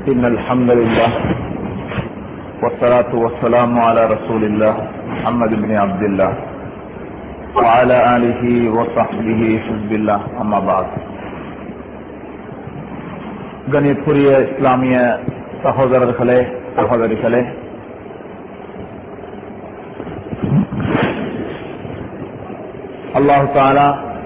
إن الحمد لله والصلاة والسلام على رسول الله محمد بن عبد الله وعلى آله وصحبه حزب الله أما بعد கணியத்துரிய இஸ்லாமிய சகோதரர்களே சகோதரிகளே அல்லாஹு தாலா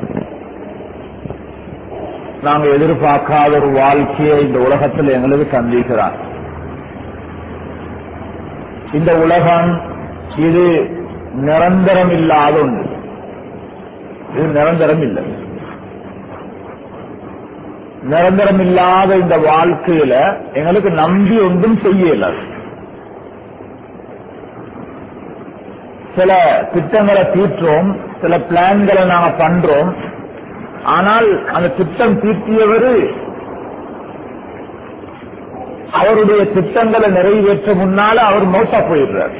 நாங்கள் எதிர்பார்க்காத ஒரு வாழ்க்கையை இந்த உலகத்தில் எங்களுக்கு தந்திருக்கிறார் இந்த உலகம் இது நிரந்தரம் இல்லாத ஒன்று இது நிரந்தரம் இல்லை நிரந்தரம் இல்லாத இந்த வாழ்க்கையில எங்களுக்கு நம்பி ஒன்றும் செய்ய இயலாது சில திட்டங்களை தீற்றோம் சில பிளான்களை நாங்க பண்றோம் ஆனால் அந்த திட்டம் தீட்டியவர் அவருடைய திட்டங்களை நிறைவேற்ற முன்னால அவர் மௌத்தா போயிடுறார்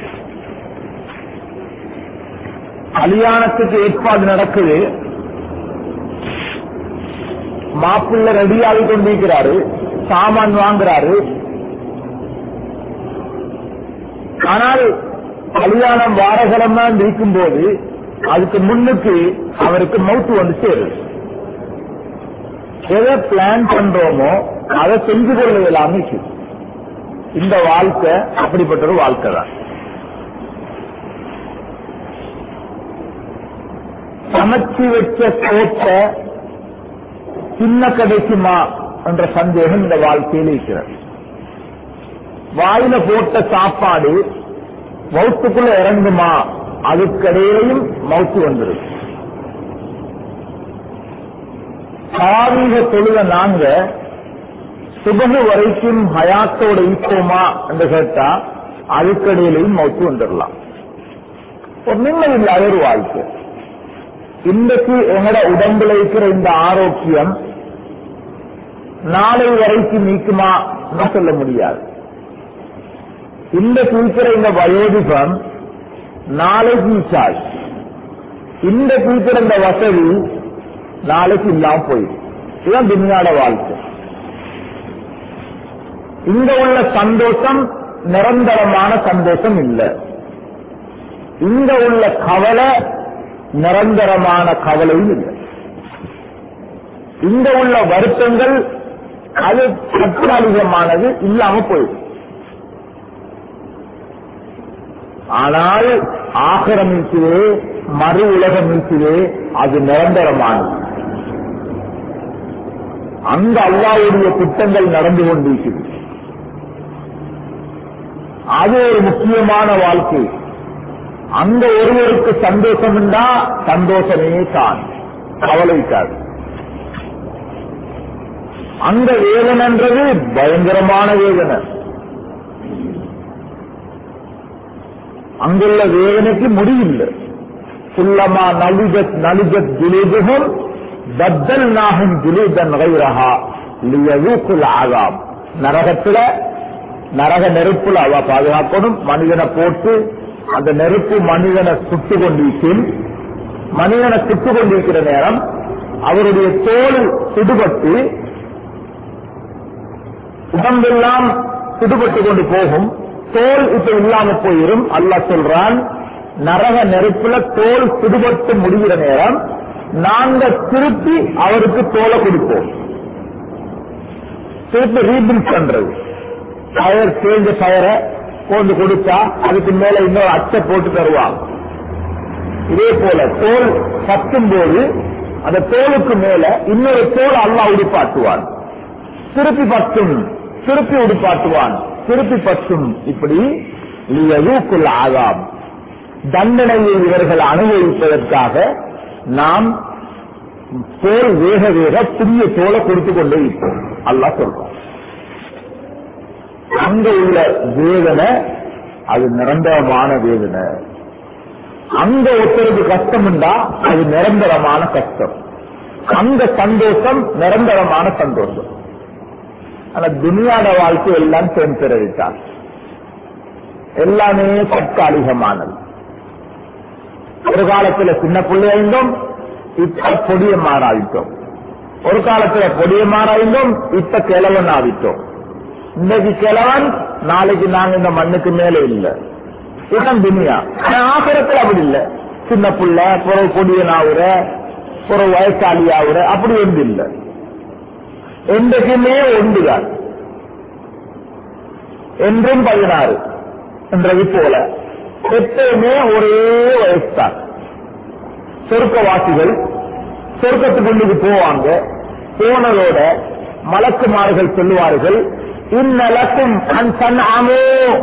கல்யாணத்துக்கு ஏற்பாடு நடக்குது மாப்பிள்ள ரெடியாகி கொண்டிருக்கிறாரு சாமான் வாங்குறாரு ஆனால் கல்யாணம் வாரகரமா இருக்கும் போது அதுக்கு முன்னுக்கு அவருக்கு மவுத்து வந்து சேருது எதை பிளான் பண்றோமோ அதை செஞ்சு கொள்ள இயலாம இந்த வாழ்க்கை அப்படிப்பட்ட ஒரு வாழ்க்கை தான் சமைச்சு வச்ச சோத்தை சின்ன கிடைக்குமா என்ற சந்தேகம் இந்த வாழ்க்கையில் இருக்கிறது வாயில போட்ட சாப்பாடு மவுத்துக்குள்ள இறங்குமா அதுக்கடையிலையும் மவுத்து வந்துடும் சாரீக தொழுத நாங்க சுபகு வரைக்கும் ஹயாத்தோட ஈப்போமா என்று கேட்டா அதுக்கடையிலையும் மவுத்து வந்துடலாம் ஒரு நிம்மதி இல்லாத ஒரு வாழ்க்கை இன்றைக்கு எங்கட உடம்புல இருக்கிற இந்த ஆரோக்கியம் நாளை வரைக்கும் நீக்குமா சொல்ல முடியாது இந்த இருக்கிற இந்த வயோதிபம் நாளைக்கு ஈச்சால் இந்த இருக்கிற இந்த வசதி நாளைக்கு இல்லாம போயிடும் இதுதான் துணியாட வாழ்க்கை இங்க உள்ள சந்தோஷம் நிரந்தரமான சந்தோஷம் இல்லை இங்க உள்ள கவலை நிரந்தரமான கவலையும் இல்லை இங்க உள்ள வருத்தங்கள் அது தற்காலிகமானது இல்லாம போயிடும் ஆனால் ஆகரம் இருக்கிறே மறு உலகம் இருக்கிறே அது நிரந்தரமானது அங்க அல்லாவுடைய திட்டங்கள் நடந்து கொண்டிருக்கிறது அது ஒரு முக்கியமான வாழ்க்கை அங்க ஒருவருக்கு சந்தோஷம் உண்டா சந்தோஷமே தான் கவலைக்காது அங்க வேதனைன்றது பயங்கரமான வேதனை அங்குள்ள வேதனைக்கு முடிவில்லை குல்லமா நலிஜத் நலிஜத் ஜுலேபுகம் பத்தல் நாகும் ஜுலேதன் வைரஹா லியதூக்குல் ஆகாம் நரகத்துல நரக நெருப்புல அவ பாதுகாக்கணும் மனிதனை போட்டு அந்த நெருப்பு மனிதனை சுட்டு கொண்டிருக்கும் மனிதனை சுட்டு கொண்டிருக்கிற நேரம் அவருடைய தோல் சுடுபட்டு உடம்பெல்லாம் சுடுபட்டு கொண்டு போகும் தோல் இப்ப இல்லாம போயிரும் அல்ல சொல்றான் நரக நெருப்புல தோல் சுடுபட்டு முடிகிற நேரம் நாங்க திருப்பி அவருக்கு தோலை கொடுப்போம் திருப்பி ரீபில்ட் பண்றது டயர் சேஞ்ச டயரை கொண்டு கொடுத்தா அதுக்கு மேல இன்னொரு அச்சை போட்டு தருவாங்க இதே போல தோல் பத்தும் போது அந்த தோலுக்கு மேல இன்னொரு தோல் அல்லா உடுப்பாட்டுவான் திருப்பி பத்தும் திருப்பி உடுப்பாட்டுவான் திருப்பி பத்தும் இப்படி லியதூக்குள் ஆகாம் தண்டனையை இவர்கள் அனுபவிப்பதற்காக நாம் தோல் வேக வேக புதிய தோலை கொடுத்து கொண்டே இருப்போம் அல்லா சொல்றோம் அங்க உள்ள வேதனை அது நிரந்தரமான வேதனை அங்க ஒருத்தருக்கு கஷ்டம் உண்டா அது நிரந்தரமான கஷ்டம் அந்த சந்தோஷம் நிரந்தரமான சந்தோஷம் ஆனா துனியாட வாழ்க்கை எல்லாம் சேர்ந்து எல்லாமே தற்காலிகமானது ஒரு காலத்துல சின்ன பிள்ளையிருந்தோம் இப்ப பொடிய மாறாவிட்டோம் ஒரு காலத்துல பொடிய மாறாயிருந்தோம் இப்ப கிழவன் ஆவிட்டோம் இன்னைக்கு கிழவன் நாளைக்கு நாங்க இந்த மண்ணுக்கு மேல இல்ல இதுதான் துனியா ஆனா ஆசிரத்தில் அப்படி இல்ல சின்ன புள்ள புறவு கொடியன் ஆகுற புறவு வயசாளி ஆகுற அப்படி ஒன்று இல்ல என்றைக்குமே ஒன்றுதான் என்றும் பதினாறு என்றது போல எப்பயுமே ஒரே வயசுதான் சொர்க்கவாசிகள் சொர்க்கத்துக்குள்ளுக்கு போவாங்க போனதோட மலக்குமார்கள் சொல்லுவார்கள் இந்நலக்கும் அன் ஆமோ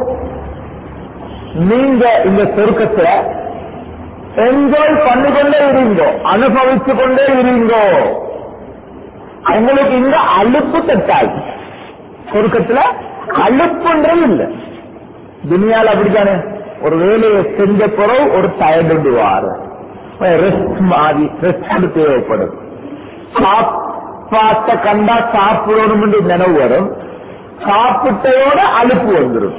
நீங்க இந்த சொர்க்கத்தை என்ஜாய் பண்ணிக்கொண்டே இருங்கோ அனுபவிச்சு கொண்டே இருங்கோ உங்களுக்கு இந்த அலுப்பு தட்டாது சொர்க்கத்துல அலுப்புன்றது இல்ல துனியால அப்படித்தானே ஒரு வேலையை செஞ்ச பிறகு ஒரு டயர்டு வாரு ரெஸ்ட் மாதிரி ரெஸ்ட் தேவைப்படும் சாப்பாட்டை கண்டா சாப்பிடணும் நினைவு வரும் சாப்பிட்டையோட அலுப்பு வந்துடும்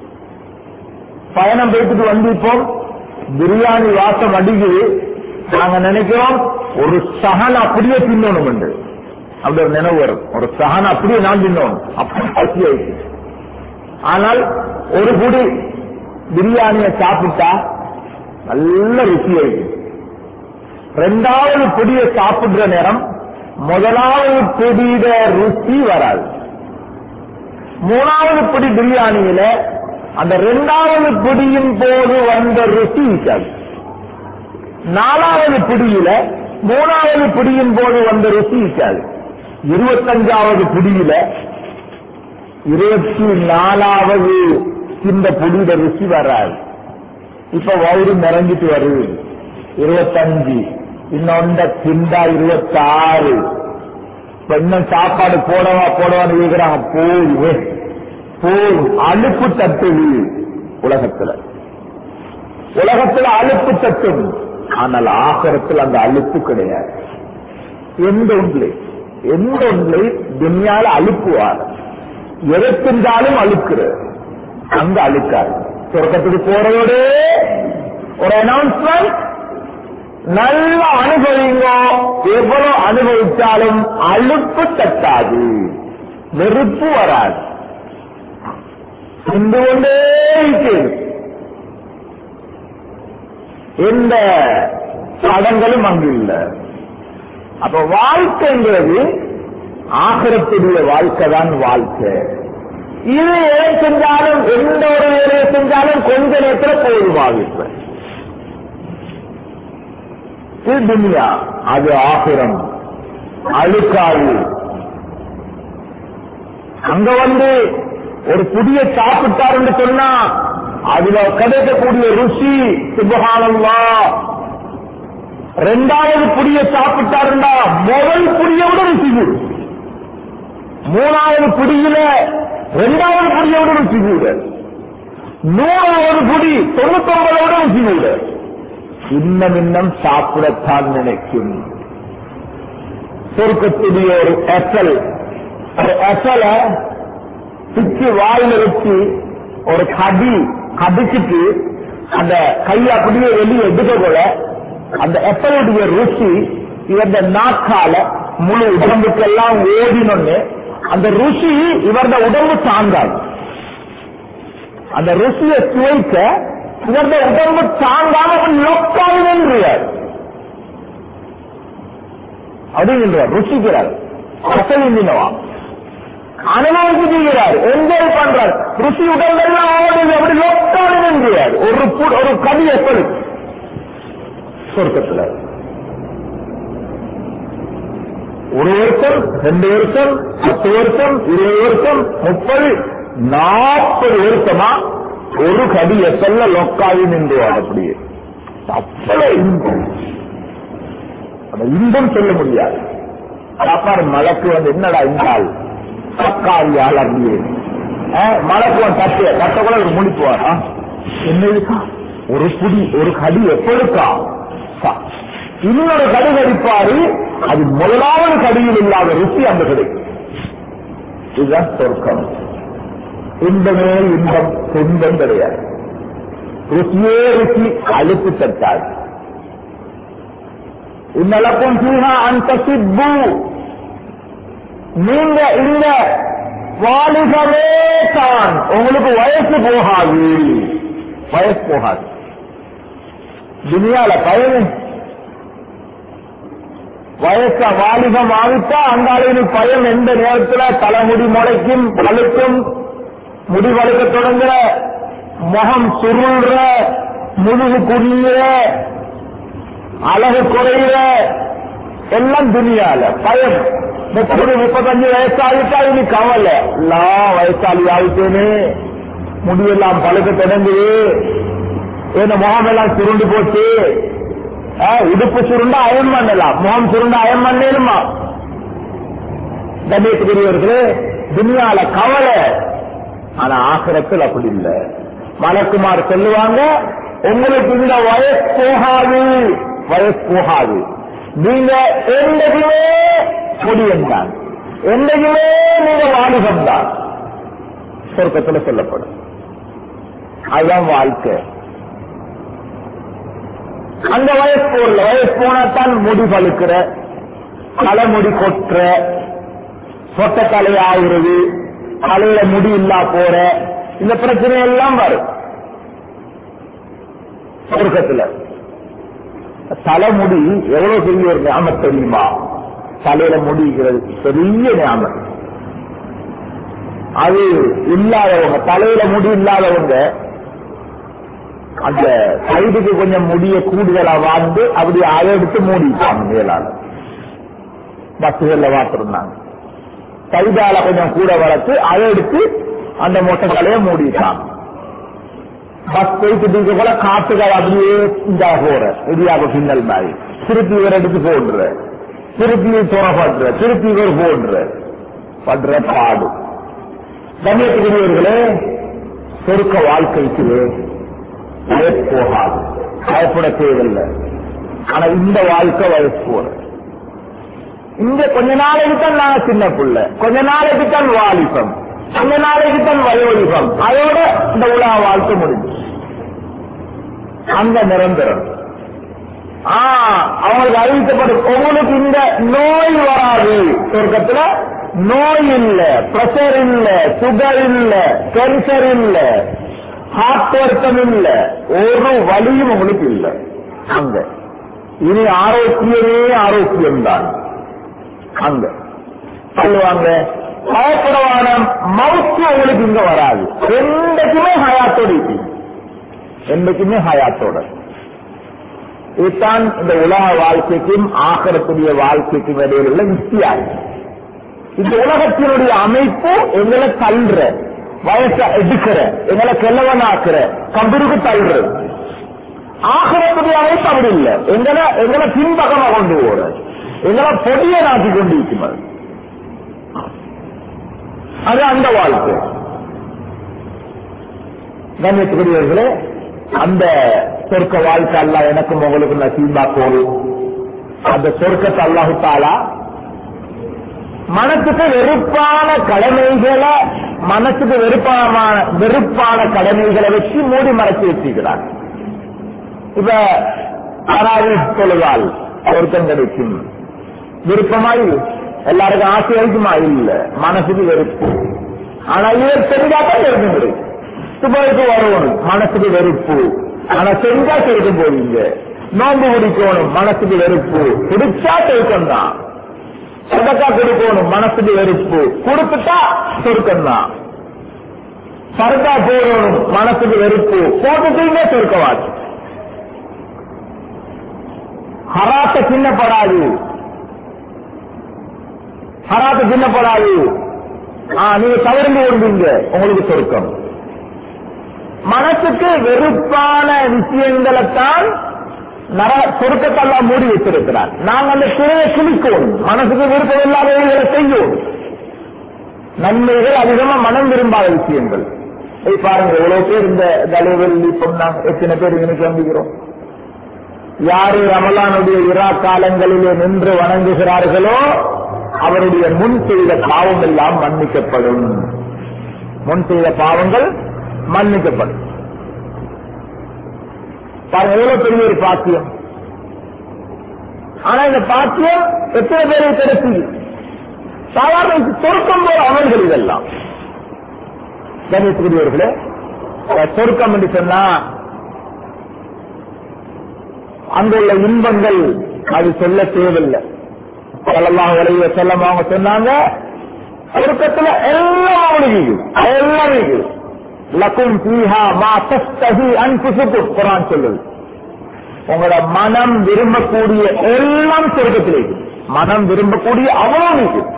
பயணம் போயிட்டு வந்து இப்போ பிரியாணி வாசம் அடிக்குது நாங்க நினைக்கிறோம் ஒரு சகன் அப்படியே தின்னணும் என்று அப்படி ஒரு நினைவு வரும் ஒரு சகன் அப்படியே நான் தின்னணும் அப்படி பசி ஆயிடுச்சு ஆனால் ஒரு குடி பிரியாணியை சாப்பிட்டா நல்ல ருசி ஆயிடுச்சு ரெண்டாவது பொடியை சாப்பிடுற நேரம் முதலாவது பொடியிட ருசி வராது மூணாவது பொடி பிரியாணியில அந்த ரெண்டாவது பிடியின் போது வந்த ருசி இருக்காது நாலாவது பிடியில மூணாவது பிடியின் போது வந்த ருசி இருக்காது இருபத்தஞ்சாவது பிடியில இருபத்தி நாலாவது இந்த புடியில ருசி வராது இப்ப வயிறு நிறைஞ்சிட்டு வருது இருபத்தஞ்சு இன்னொண்ட திண்டா இருபத்தாறு இப்ப இன்னும் சாப்பாடு போடவா போடவான்னு கேட்கிறாங்க போய் போய் அலுப்பு தட்டுது உலகத்துல உலகத்துல அலுப்பு தட்டும் ஆனால் ஆகரத்தில் அந்த அலுப்பு கிடையாது எந்த ஒன்றிலே எந்த ஒன்றை துன்யால அழுப்புவார் எதை செஞ்சாலும் அழுக்குறது அங்க அழுக்காது சொர்க்கத்துக்கு போறதோட ஒரு அனௌன்ஸ்மெண்ட் நல்ல அனுபவிங்க எவ்வளவு அனுபவிச்சாலும் அலுப்பு தட்டாது வெறுப்பு வராது சென்று கொண்டே இருக்கிறது எந்த தடங்களும் அங்கு இல்லை அப்ப வாழ்க்கைங்கிறது ஆகரத்துடைய வாழ்க்கை தான் வாழ்க்கை இது எதை செஞ்சாலும் எந்த ஒரு வேலையை செஞ்சாலும் கொஞ்ச நேரத்தில் போதுமாகிப்ப இது துன்யா அது ஆகிரம் அழுக்காது அங்க வந்து ஒரு புதிய சாப்பிட்டாருன்னு சொன்னா அதுல கிடைக்கக்கூடிய ருசி சுபகானல்லா ரெண்டாவது புடிய சாப்பிட்டாருண்டா முதல் புடிய விட ருசி கூடு மூணாவது புடியில ரெண்டாவது புடிய விட ருசி கூட நூறாவது புடி தொண்ணூத்தொன்பதை விட ருசி கூட இன்னும் இன்னும் சாப்பிடத்தான் நினைக்கும் சொர்க்கத்துடைய ஒரு எசல் ஒரு எசலை பிச்சு வாயில வச்சு ஒரு கடி கடிச்சிட்டு அந்த கையை அப்படியே வெளியே எடுக்க போல அந்த எப்பளுடைய ருசி இவருடைய நாக்கால முழு உடம்புக்கெல்லாம் ஓடினொன்னு அந்த ருசி இவருடைய உடம்பு தாங்காது அந்த ருசியை சுவைக்க இவருடைய உடம்பு தாங்காம லொக்காவின்றார் அப்படிங்கிறார் ருசிக்கிறார் அசலிந்தினவா அனுபவிச்சுக்கிறார் என்ஜாய் பண்றார் ருசி உடம்பெல்லாம் ஓடுது அப்படி லொக்காவின்றார் ஒரு பு- ஒரு கவி எப்படி சொர்க்கத்துல ஒரு வருஷம் ரெண்டு வருஷம் பத்து வருஷம் இருபது வருஷம் முப்பது நாற்பது வருஷமா ஒரு கடி எப்பல்ல லொக்காவி நின்று அப்படியே அவ்வளவு இன்பம் அந்த இன்பம் சொல்ல முடியாது சாப்பாடு மலைக்கு வந்து என்னடா இந்தால் சக்காரியால் அப்படியே அஹ், மலைக்கு வந்து தட்டு தட்ட கூட ஒரு முடிப்புவார் ஆ, என்ன இருக்கா ஒரு புடி ஒரு கடி எப்பொழுக்கா சா- இன்னொரு கடி கடிப்பாரு அது முதலாவது கடியில் இல்லாத ருசி அந்த கிடைக்கும் இதுதான் சொர்க்கம் இன்பமே இன்பம் துன்பம் கிடையாது ருசியே ருசி அழுத்து தட்டாது இன்னலக்கும் சீனா அந்த சிப்பு நீங்க இந்த வாலிபமே தான் உங்களுக்கு வயசு போகாது வயசு போகாது துனியால பயன் வயச வாலிபம் ஆவிட்டா அந்த அளவு பயம் எந்த நேரத்துல தலைமுடி முளைக்கும் வழுக்கும் முடி வழுக்க தொடங்குற முகம் சுருள்ற முதுகு குடியிற அழகு குறையிற எல்லாம் துனியால பயம் முப்பது முப்பத்தஞ்சு வயசாகிட்டா இனி கவலை எல்லாம் வயசாளி ஆகிட்டேனே முடியெல்லாம் பழுக்க தொடங்குது என் முகம் எல்லாம் சுருண்டு போச்சு ஆ, இடுப்பு சுருண்டா அயன் பண்ணலாம் முகம் சுருண்டா அயன் பண்ணேனுமா கண்ணியத்துக்குரியவர்களே துனியால கவலை ஆனா ஆசிரத்தில் அப்படி இல்லை மலக்குமார் சொல்லுவாங்க உங்களுக்கு இந்த வயசு போகாது வயசு போகாது நீங்க என்றைக்குமே முடியும் தான் என்றைக்குமே நீங்க வாலிபம் தான் சொர்க்கத்தில் சொல்லப்படும் அதுதான் வாழ்க்கை அந்த வயசு போடல வயசு போனாத்தான் முடி பழுக்கிற தலைமுடி கொட்டுற சொட்ட தலை ஆகுறது தலையில முடி இல்லா போற இந்த பிரச்சனை எல்லாம் வரும் சொர்க்கத்துல தலைமுடி எவ்வளவு பெரிய ஒரு ஞாபகம் தெரியுமா தலையில முடிக்கிறது பெரிய ஞாபகம் அது இல்லாதவங்க தலையில முடி இல்லாதவங்க அந்த சைடுக்கு கொஞ்சம் முடிய கூடுதலா வாழ்ந்து அப்படி அதை எடுத்து மூடிட்டாங்க மேலால பஸ்ஸுகள்ல பார்த்திருந்தாங்க சைடால கொஞ்சம் கூட வளர்த்து அதை எடுத்து அந்த மொட்டை தலையை மூடிட்டாங்க பஸ் போயிட்டு இருக்க போல காட்டுகள் அப்படியே இந்த போற இடியாக பின்னல் மாதிரி திருப்பி இவர் எடுத்து போடுற திருப்பி துறப்படுற திருப்பி இவர் போடுற படுற பாடு கண்ணியத்துக்குரியவர்களே சொருக்க வாழ்க்கைக்கு வயசு போகாது பயப்பட தேவையில்லை ஆனா இந்த வாழ்க்கை வயசு போற இங்க கொஞ்ச நாளைக்கு தான் நாங்க சின்ன புள்ள கொஞ்ச நாளைக்கு தான் வாலிபம் கொஞ்ச நாளைக்கு தான் வயோலிபம் அதோட இந்த உலக வாழ்க்கை முடிஞ்சு அங்க நிரந்தரம் ஆ அவங்களுக்கு அறிவிக்கப்படும் உங்களுக்கு இந்த நோய் வராது சொர்க்கத்துல நோய் இல்ல பிரஷர் இல்ல சுகர் இல்ல கேன்சர் இல்ல ஹார்ட் வருத்தம் இல்ல ஒரு வலியும் உங்களுக்கு இல்ல அங்க இனி ஆரோக்கியமே ஆரோக்கியம்தான் அங்க சொல்லுவாங்க பயப்படவான மவுத்து உங்களுக்கு இங்க வராது என்றைக்குமே ஹயாத்தோடு இருப்பீங்க. என்றைக்குமே ஹயாத்தோட இதுதான் இந்த உலக வாழ்க்கைக்கும் ஆகரக்கூடிய வாழ்க்கைக்கும் இடையில உள்ள வித்தியாசம் இந்த உலகத்தினுடைய அமைப்பு எங்களை தள்ளுற வயசை எடுக்கிற எங்களை கெல்லவனாக்குற கம்பெனிக்கு தள்ளுறது ஆகரத்துடைய அமைப்பு அப்படி இல்லை எங்களை எங்களை பின்பக்கமா கொண்டு போற எங்களை பொடிய நாட்டி கொண்டு இருக்கிறது அது அந்த வாழ்க்கை கண்ணியத்துக்குரியவர்களே அந்த சொர்க்க வாழ்க்கை அல்ல எனக்கும் உங்களுக்கு நசீபா கோல் அந்த சொர்க்கத்தை அல்லாஹு தாலா மனசுக்கு வெறுப்பான கடமைகளை மனசுக்கு வெறுப்பான வெறுப்பான கடமைகளை வச்சு மூடி மறைச்சு வச்சுக்கிறார் இப்ப யாராவது தொழுதால் சொர்க்கம் கிடைக்கும் விருப்பமாய் எல்லாருக்கும் ஆசை இருக்குமா இல்ல மனசுக்கு வெறுப்பு ஆனா இவர் செஞ்சாதான் சொர்க்கம் கிடைக்கும் சுபருக்கு வரணும் மனசுக்கு வெறுப்பு ஆனா செஞ்சா சொர்க்கம் போவீங்க நோன்பு குடிக்கணும் மனசுக்கு வெறுப்பு குடிச்சா சொர்க்கம் தான் சதக்கா கொடுக்கணும் மனசுக்கு வெறுப்பு கொடுத்துட்டா சொர்க்கம் தான் சரக்கா போடணும் மனசுக்கு வெறுப்பு போட்டுட்டீங்க சொர்க்கவாச்சு ஹராத்த சின்னப்படாது ஹராத்த சின்னப்படாது ஆ, நீங்க தவறுந்து கொண்டீங்க உங்களுக்கு சொர்க்கம் மனசுக்கு வெறுப்பான விஷயங்களைத்தான் நர சொருக்கத்தெல்லாம் மூடி வச்சிருக்கிறார் நாங்க அந்த திரையை கிழிக்கணும் மனசுக்கு விருப்பம் இல்லாதவைகளை செய்யும் நன்மைகள் அதிகமா மனம் விரும்பாத விஷயங்கள் போய் பாருங்க எவ்வளவு பேர் இந்த தலைவர் இப்போ நாங்க எத்தனை பேர் இன்னைக்கு நம்புகிறோம் யாரு ரமலானுடைய இரா காலங்களிலே நின்று வணங்குகிறார்களோ அவருடைய முன் செய்த பாவம் எல்லாம் மன்னிக்கப்படும் முன் செய்த பாவங்கள் மன்னிக்கப்படும் பாருங்க எவ்வளவு பெரிய ஒரு பாக்கியம் ஆனா இந்த பாக்கியம் எத்தனை பேருக்கு கிடைச்சி சாதாரண சொர்க்கம் போல அமல்கள் இதெல்லாம் கணியத்துக்குரியவர்களே சொர்க்கம் என்று சொன்னா அங்குள்ள இன்பங்கள் அது சொல்ல தேவையில்லை சொல்லலாம் விளைய செல்லம் அவங்க சொன்னாங்க சொர்க்கத்துல எல்லாம் ஒழுகிது எல்லாம் இருக்குது லக்கும் பீஹா மா தஸ்தஹி அன்புசுக்கு குரான் சொல்லுது உங்களோட மனம் விரும்பக்கூடிய எல்லாம் சொர்க்கத்தில் இருக்குது மனம் விரும்பக்கூடிய அவ்வளவு இருக்குது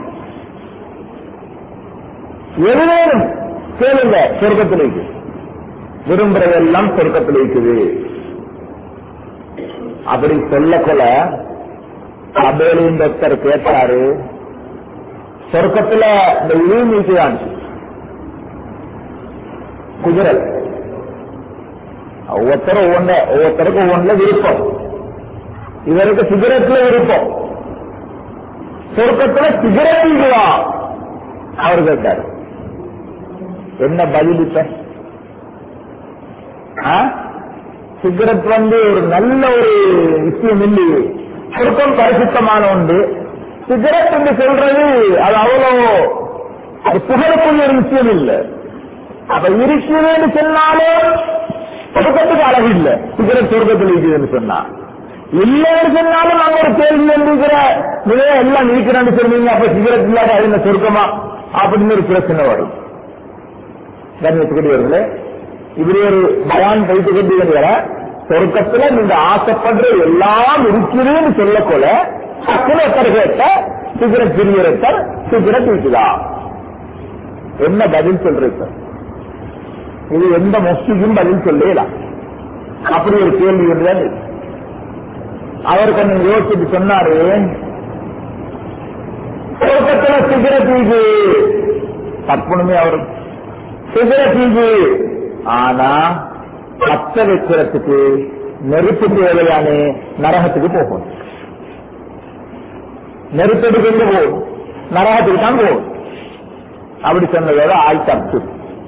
எது வேணும் கேளுங்க சொர்க்கத்தில் இருக்குது விரும்புறதெல்லாம் சொர்க்கத்தில் இருக்குது அப்படி சொல்ல கொல சபையிலிருந்து ஒருத்தர் கேட்டாரு சொர்க்கத்துல இந்த இழிமீக்குதான் குதிரல் ஒவ்வொருத்தரும் ஒவ்வொன்று ஒவ்வொருத்தருக்கும் ஒவ்வொன்றுல விருப்பம் இவருக்கு சிகரெட்ல விருப்பம் சொர்க்கத்துல சிகரெட் இருக்குவா அவர் கேட்டார் என்ன பதில் இப்ப சிகரெட் வந்து ஒரு நல்ல ஒரு விஷயம் இல்லையே சொர்க்கம் பரிசுத்தமான ஒன்று சிகரெட் என்று சொல்றது அது அவ்வளவு அது புகழக்கூடிய ஒரு விஷயம் இல்லை அப்ப இருக்கிறேன்னு சொன்னாலும் சொர்க்கத்துக்கு அழகு இல்லை சிகரெட் சொர்க்கத்தில் இருக்குதுன்னு சொன்னா இல்லைன்னு சொன்னாலும் நாங்க ஒரு கேள்வி இருக்கிற நீங்க எல்லாம் இருக்கிறேன்னு சொன்னீங்க அப்ப சிகரெட் இல்லாத அது என்ன சொர்க்கமா அப்படின்னு ஒரு பிரச்சனை வரும் கண்ணியத்துக்குரியவர்களே இப்படி ஒரு பயான் வைத்துக் கொண்டீங்க சொர்க்கத்துல நீங்க ஆசைப்படுற எல்லாம் இருக்குதுன்னு சொல்லக்கொள்ள டக்குனு ஒருத்தர் கேட்ட சிகரெட் பிரியரத்தர் சிகரெட் இருக்குதா என்ன பதில் சொல்றது சார் இது எந்த மொஸ்டிக்கும் பதில் சொல்லலாம் அப்படி ஒரு கேள்வி இருந்தது அவர் கொஞ்சம் யோசிச்சு சொன்னாரு சொர்க்கத்துல சிகரெட் இது தப்புணுமே அவர் சிகரெட் இது ஆனா பச்ச வைக்கிறதுக்கு நெருப்பு தேவையானே நரகத்துக்கு போகும் நெருப்பெடுக்கு எங்க போகும் நரகத்துக்கு தான் போகும் அப்படி சொன்னதோட ஆள் தப்பு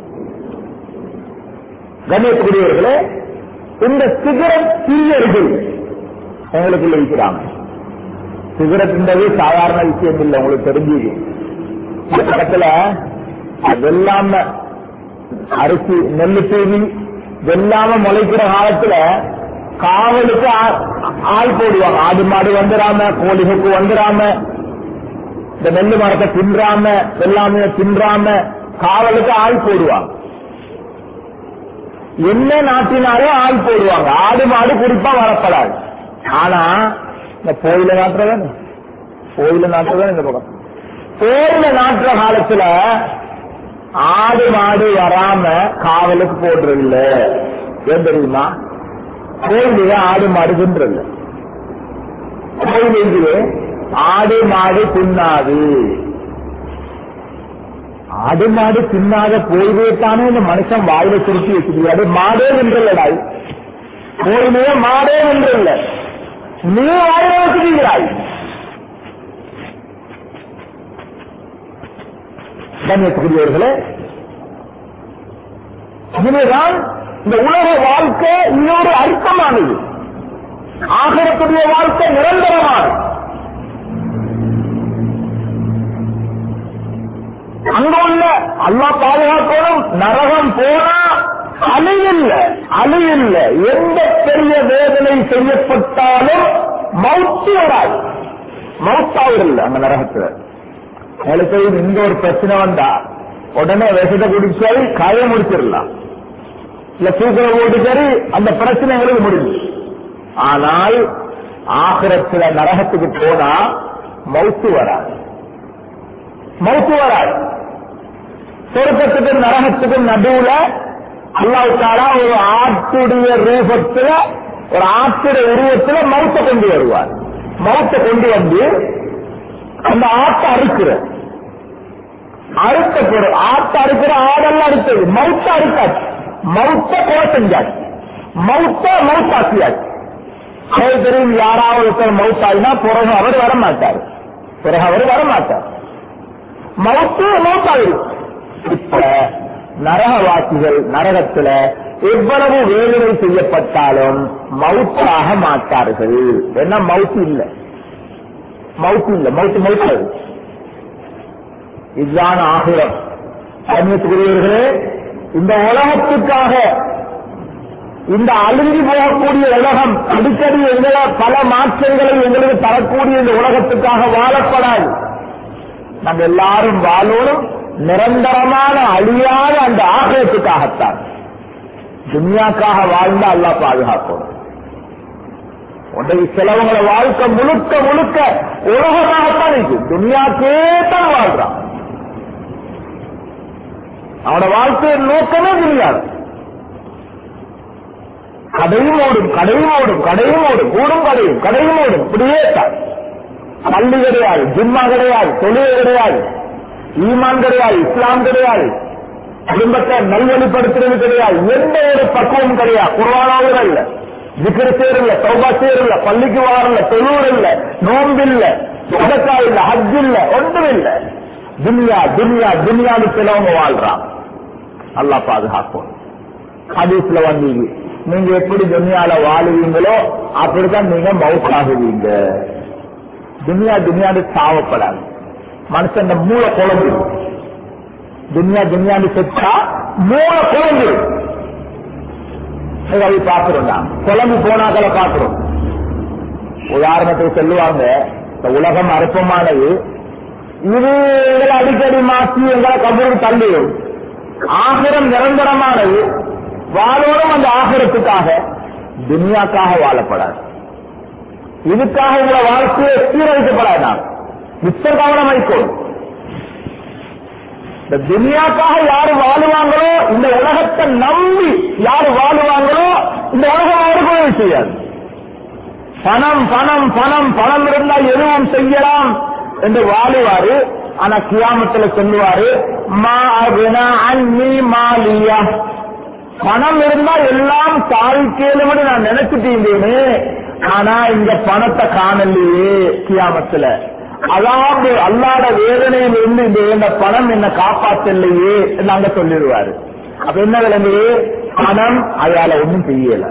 கண்ணியத்துக்குரியவர்களே இந்த சிகரெட் பிரியர்கள் எங்களுக்குள்ள இருக்கிறாங்க சிகரெட்ன்றது சாதாரண விஷயம் இல்லை உங்களுக்கு தெரிஞ்சது இந்த பக்கத்துல வெள்ளாம அரிசி நெல்லு தூவி வெள்ளாம முளைக்கிற காலத்துல காவலுக்கு ஆள் போடுவாங்க ஆடு மாடு வந்துடாம கோழிகளுக்கு வந்துடாம இந்த நெல்லு மரத்தை தின்றாம வெள்ளாமைய தின்றாம காவலுக்கு ஆள் போடுவாங்க என்ன நாட்டினாலும் ஆள் போடுவாங்க ஆடு மாடு குறிப்பா வரப்படாது ஆனா இந்த கோயில நாட்டுறதானே கோயில நாட்டுறதானே இந்த பக்கம் கோயில நாட்டுற காலத்துல ஆடு மாடு வராம காவலுக்கு போடுறதில்ல ஏன் தெரியுமா கோயில ஆடு மாடு தின்றதில்ல கோயில் இருக்குது ஆடு மாடு தின்னாது ஆடு மாடு தின்னாத போய்வேத்தானே இந்த மனுஷன் வாயில சுருட்டி வச்சுக்கிறாரு மாடே நின்றல்லடாய் கோயிலே மாடே நின்றல்ல நீ வாயில வச்சுக்கிறாய் கண்ணியத்துக்குரியவர்களே இதுதான் இந்த உலக வாழ்க்கை இன்னொரு அர்த்தமானது ஆகரக்கூடிய வாழ்க்கை நிரந்தரமானது அங்க உள்ள அல்லா பாதுகாக்கணும் நரகம் போனா அலை இல்ல அலை இல்ல எந்த பெரிய வேதனை செய்யப்பட்டாலும் மவுத்து வராது மவுத்தாவிடல அந்த நரகத்துல எனக்கு இந்த ஒரு பிரச்சனை வந்தா உடனே விஷத்தை குடிச்சால் காய முடிச்சிடலாம் இல்ல தூக்கில போட்டு சரி அந்த பிரச்சனை எங்களுக்கு முடிஞ்சு ஆனால் ஆகிரத்துல நரகத்துக்கு போனா மவுத்து வராது மவுத்து வராது சொர்க்கத்துக்கும் நரகத்துக்கும் நடுவுல அல்லாவுக்காரா ஒரு ஆட்டுடைய ரூபத்துல ஒரு ஆட்டுடைய உருவத்துல மவுத்தை கொண்டு வருவார் மவுத்தை கொண்டு வந்து அந்த ஆட்டை அறுக்கிற அறுத்த பொருள் ஆட்டை அறுக்கிற ஆடெல்லாம் அறுத்தது மவுத்த அறுத்தாச்சு மவுத்த கொலை செஞ்சாச்சு மவுத்த மவுத்தாக்கியாச்சு அவர் தெரியும் யாராவது ஒருத்தர் மவுத்தாயினா பிறகு அவர் வரமாட்டார் பிறகு அவர் வரமாட்டார் மவுத்து மவுத்தாயிரும் இப்ப நரகவாசிகள் நரகத்துல எவ்வளவு வேதனை செய்யப்பட்டாலும் மவுத்தாக மாட்டார்கள் என்ன மவுத்து இல்ல மவுத்து இல்ல மவுத்து மவுத்தாது இதுதான் ஆகிரம் கண்ணியத்துக்குரியவர்களே இந்த உலகத்துக்காக இந்த அழுங்கி போகக்கூடிய உலகம் அடிக்கடி எங்களை பல மாற்றங்களை எங்களுக்கு தரக்கூடிய இந்த உலகத்துக்காக வாழப்படாது நம்ம எல்லாரும் வாழோடும் நிரந்தரமான அழியாத அந்த ஆகியத்துக்காகத்தான் துன்யாக்காக வாழ்ந்தா அல்லா பாதுகாக்கணும் உன்றைக்கு சிலவங்களை வாழ்க்கை முழுக்க முழுக்க உலகமாகத்தான் இருக்கு துனியாக்கே தான் வாழ்றான் அவனோட வாழ்க்கையின் நோக்கமே துனியாது கடையும் ஓடும் கடையும் ஓடும் கடையும் ஓடும் கூடும் கடையும் கடையும் ஓடும் இப்படியே தான் பள்ளி கிடையாது ஜிம்மா கிடையாது தொழில் கிடையாது ஈமான் கிடையாது இஸ்லாம் கிடையாது குடும்பத்தை நல்வழிப்படுத்துறது கிடையாது எந்த ஒரு பக்குவம் கிடையாது குர்வானாவும் இல்ல விக்கிர சேரல சௌபா சேரல பள்ளிக்கு வாரல தொழுவர் இல்ல நோம்பு இல்ல சதக்கா இல்ல ஹஜ் இல்ல ஒன்றும் இல்ல துன்யா துன்யா துன்யான்னு சிலவங்க வாழ்றான் நல்லா பாதுகாக்கும் ஹதீஸ்ல வந்தீங்க நீங்க எப்படி துன்யால வாழுவீங்களோ அப்படிதான் நீங்க மவுத் ஆகுவீங்க துன்யா துன்யான்னு சாவப்படாது மனுஷன் மூளை குழம்பு துன்யா துன்யான்னு செத்தா மூளை குழம்பு அதை பார்க்கிறோம் நான் குழம்பு போனாக்களை பார்க்கிறோம் உதாரணத்துக்கு சொல்லுவாங்க இந்த உலகம் அற்பமானது இது எங்களை அடிக்கடி மாற்றி எங்களை கபருக்கு தள்ளியும் ஆகிரம் நிரந்தரமானது வாழோடும் அந்த ஆகிரத்துக்காக துனியாக்காக வாழப்படாது இதுக்காக உங்களை வாழ்க்கையை சீரழிக்கப்படாது நான் மிச்ச கவனம் வைக்கணும் இந்த துனியாக்காக யாரு வாழுவாங்களோ இந்த உலகத்தை நம்பி யாரு வாழுவாங்களோ இந்த உலகம் அவருக்கு உதவி செய்யாது பணம் பணம் பணம் பணம் இருந்தால் எதுவும் செய்யலாம் என்று வாழுவாரு ஆனா கியாமத்துல சொல்லுவாரு மா அகுனா அன்னி மாலியா பணம் இருந்தா எல்லாம் சாதிக்கேலும்னு நான் நினைச்சிட்டீங்கன்னு ஆனா இந்த பணத்தை காணலையே கியாமத்துல அதாவது அல்லாத வேதனையில் இருந்து இந்த இந்த பணம் என்ன காப்பாற்றலையே நாங்க சொல்லிடுவாரு அப்ப என்ன விளங்கு பணம் அதால ஒண்ணும் செய்யல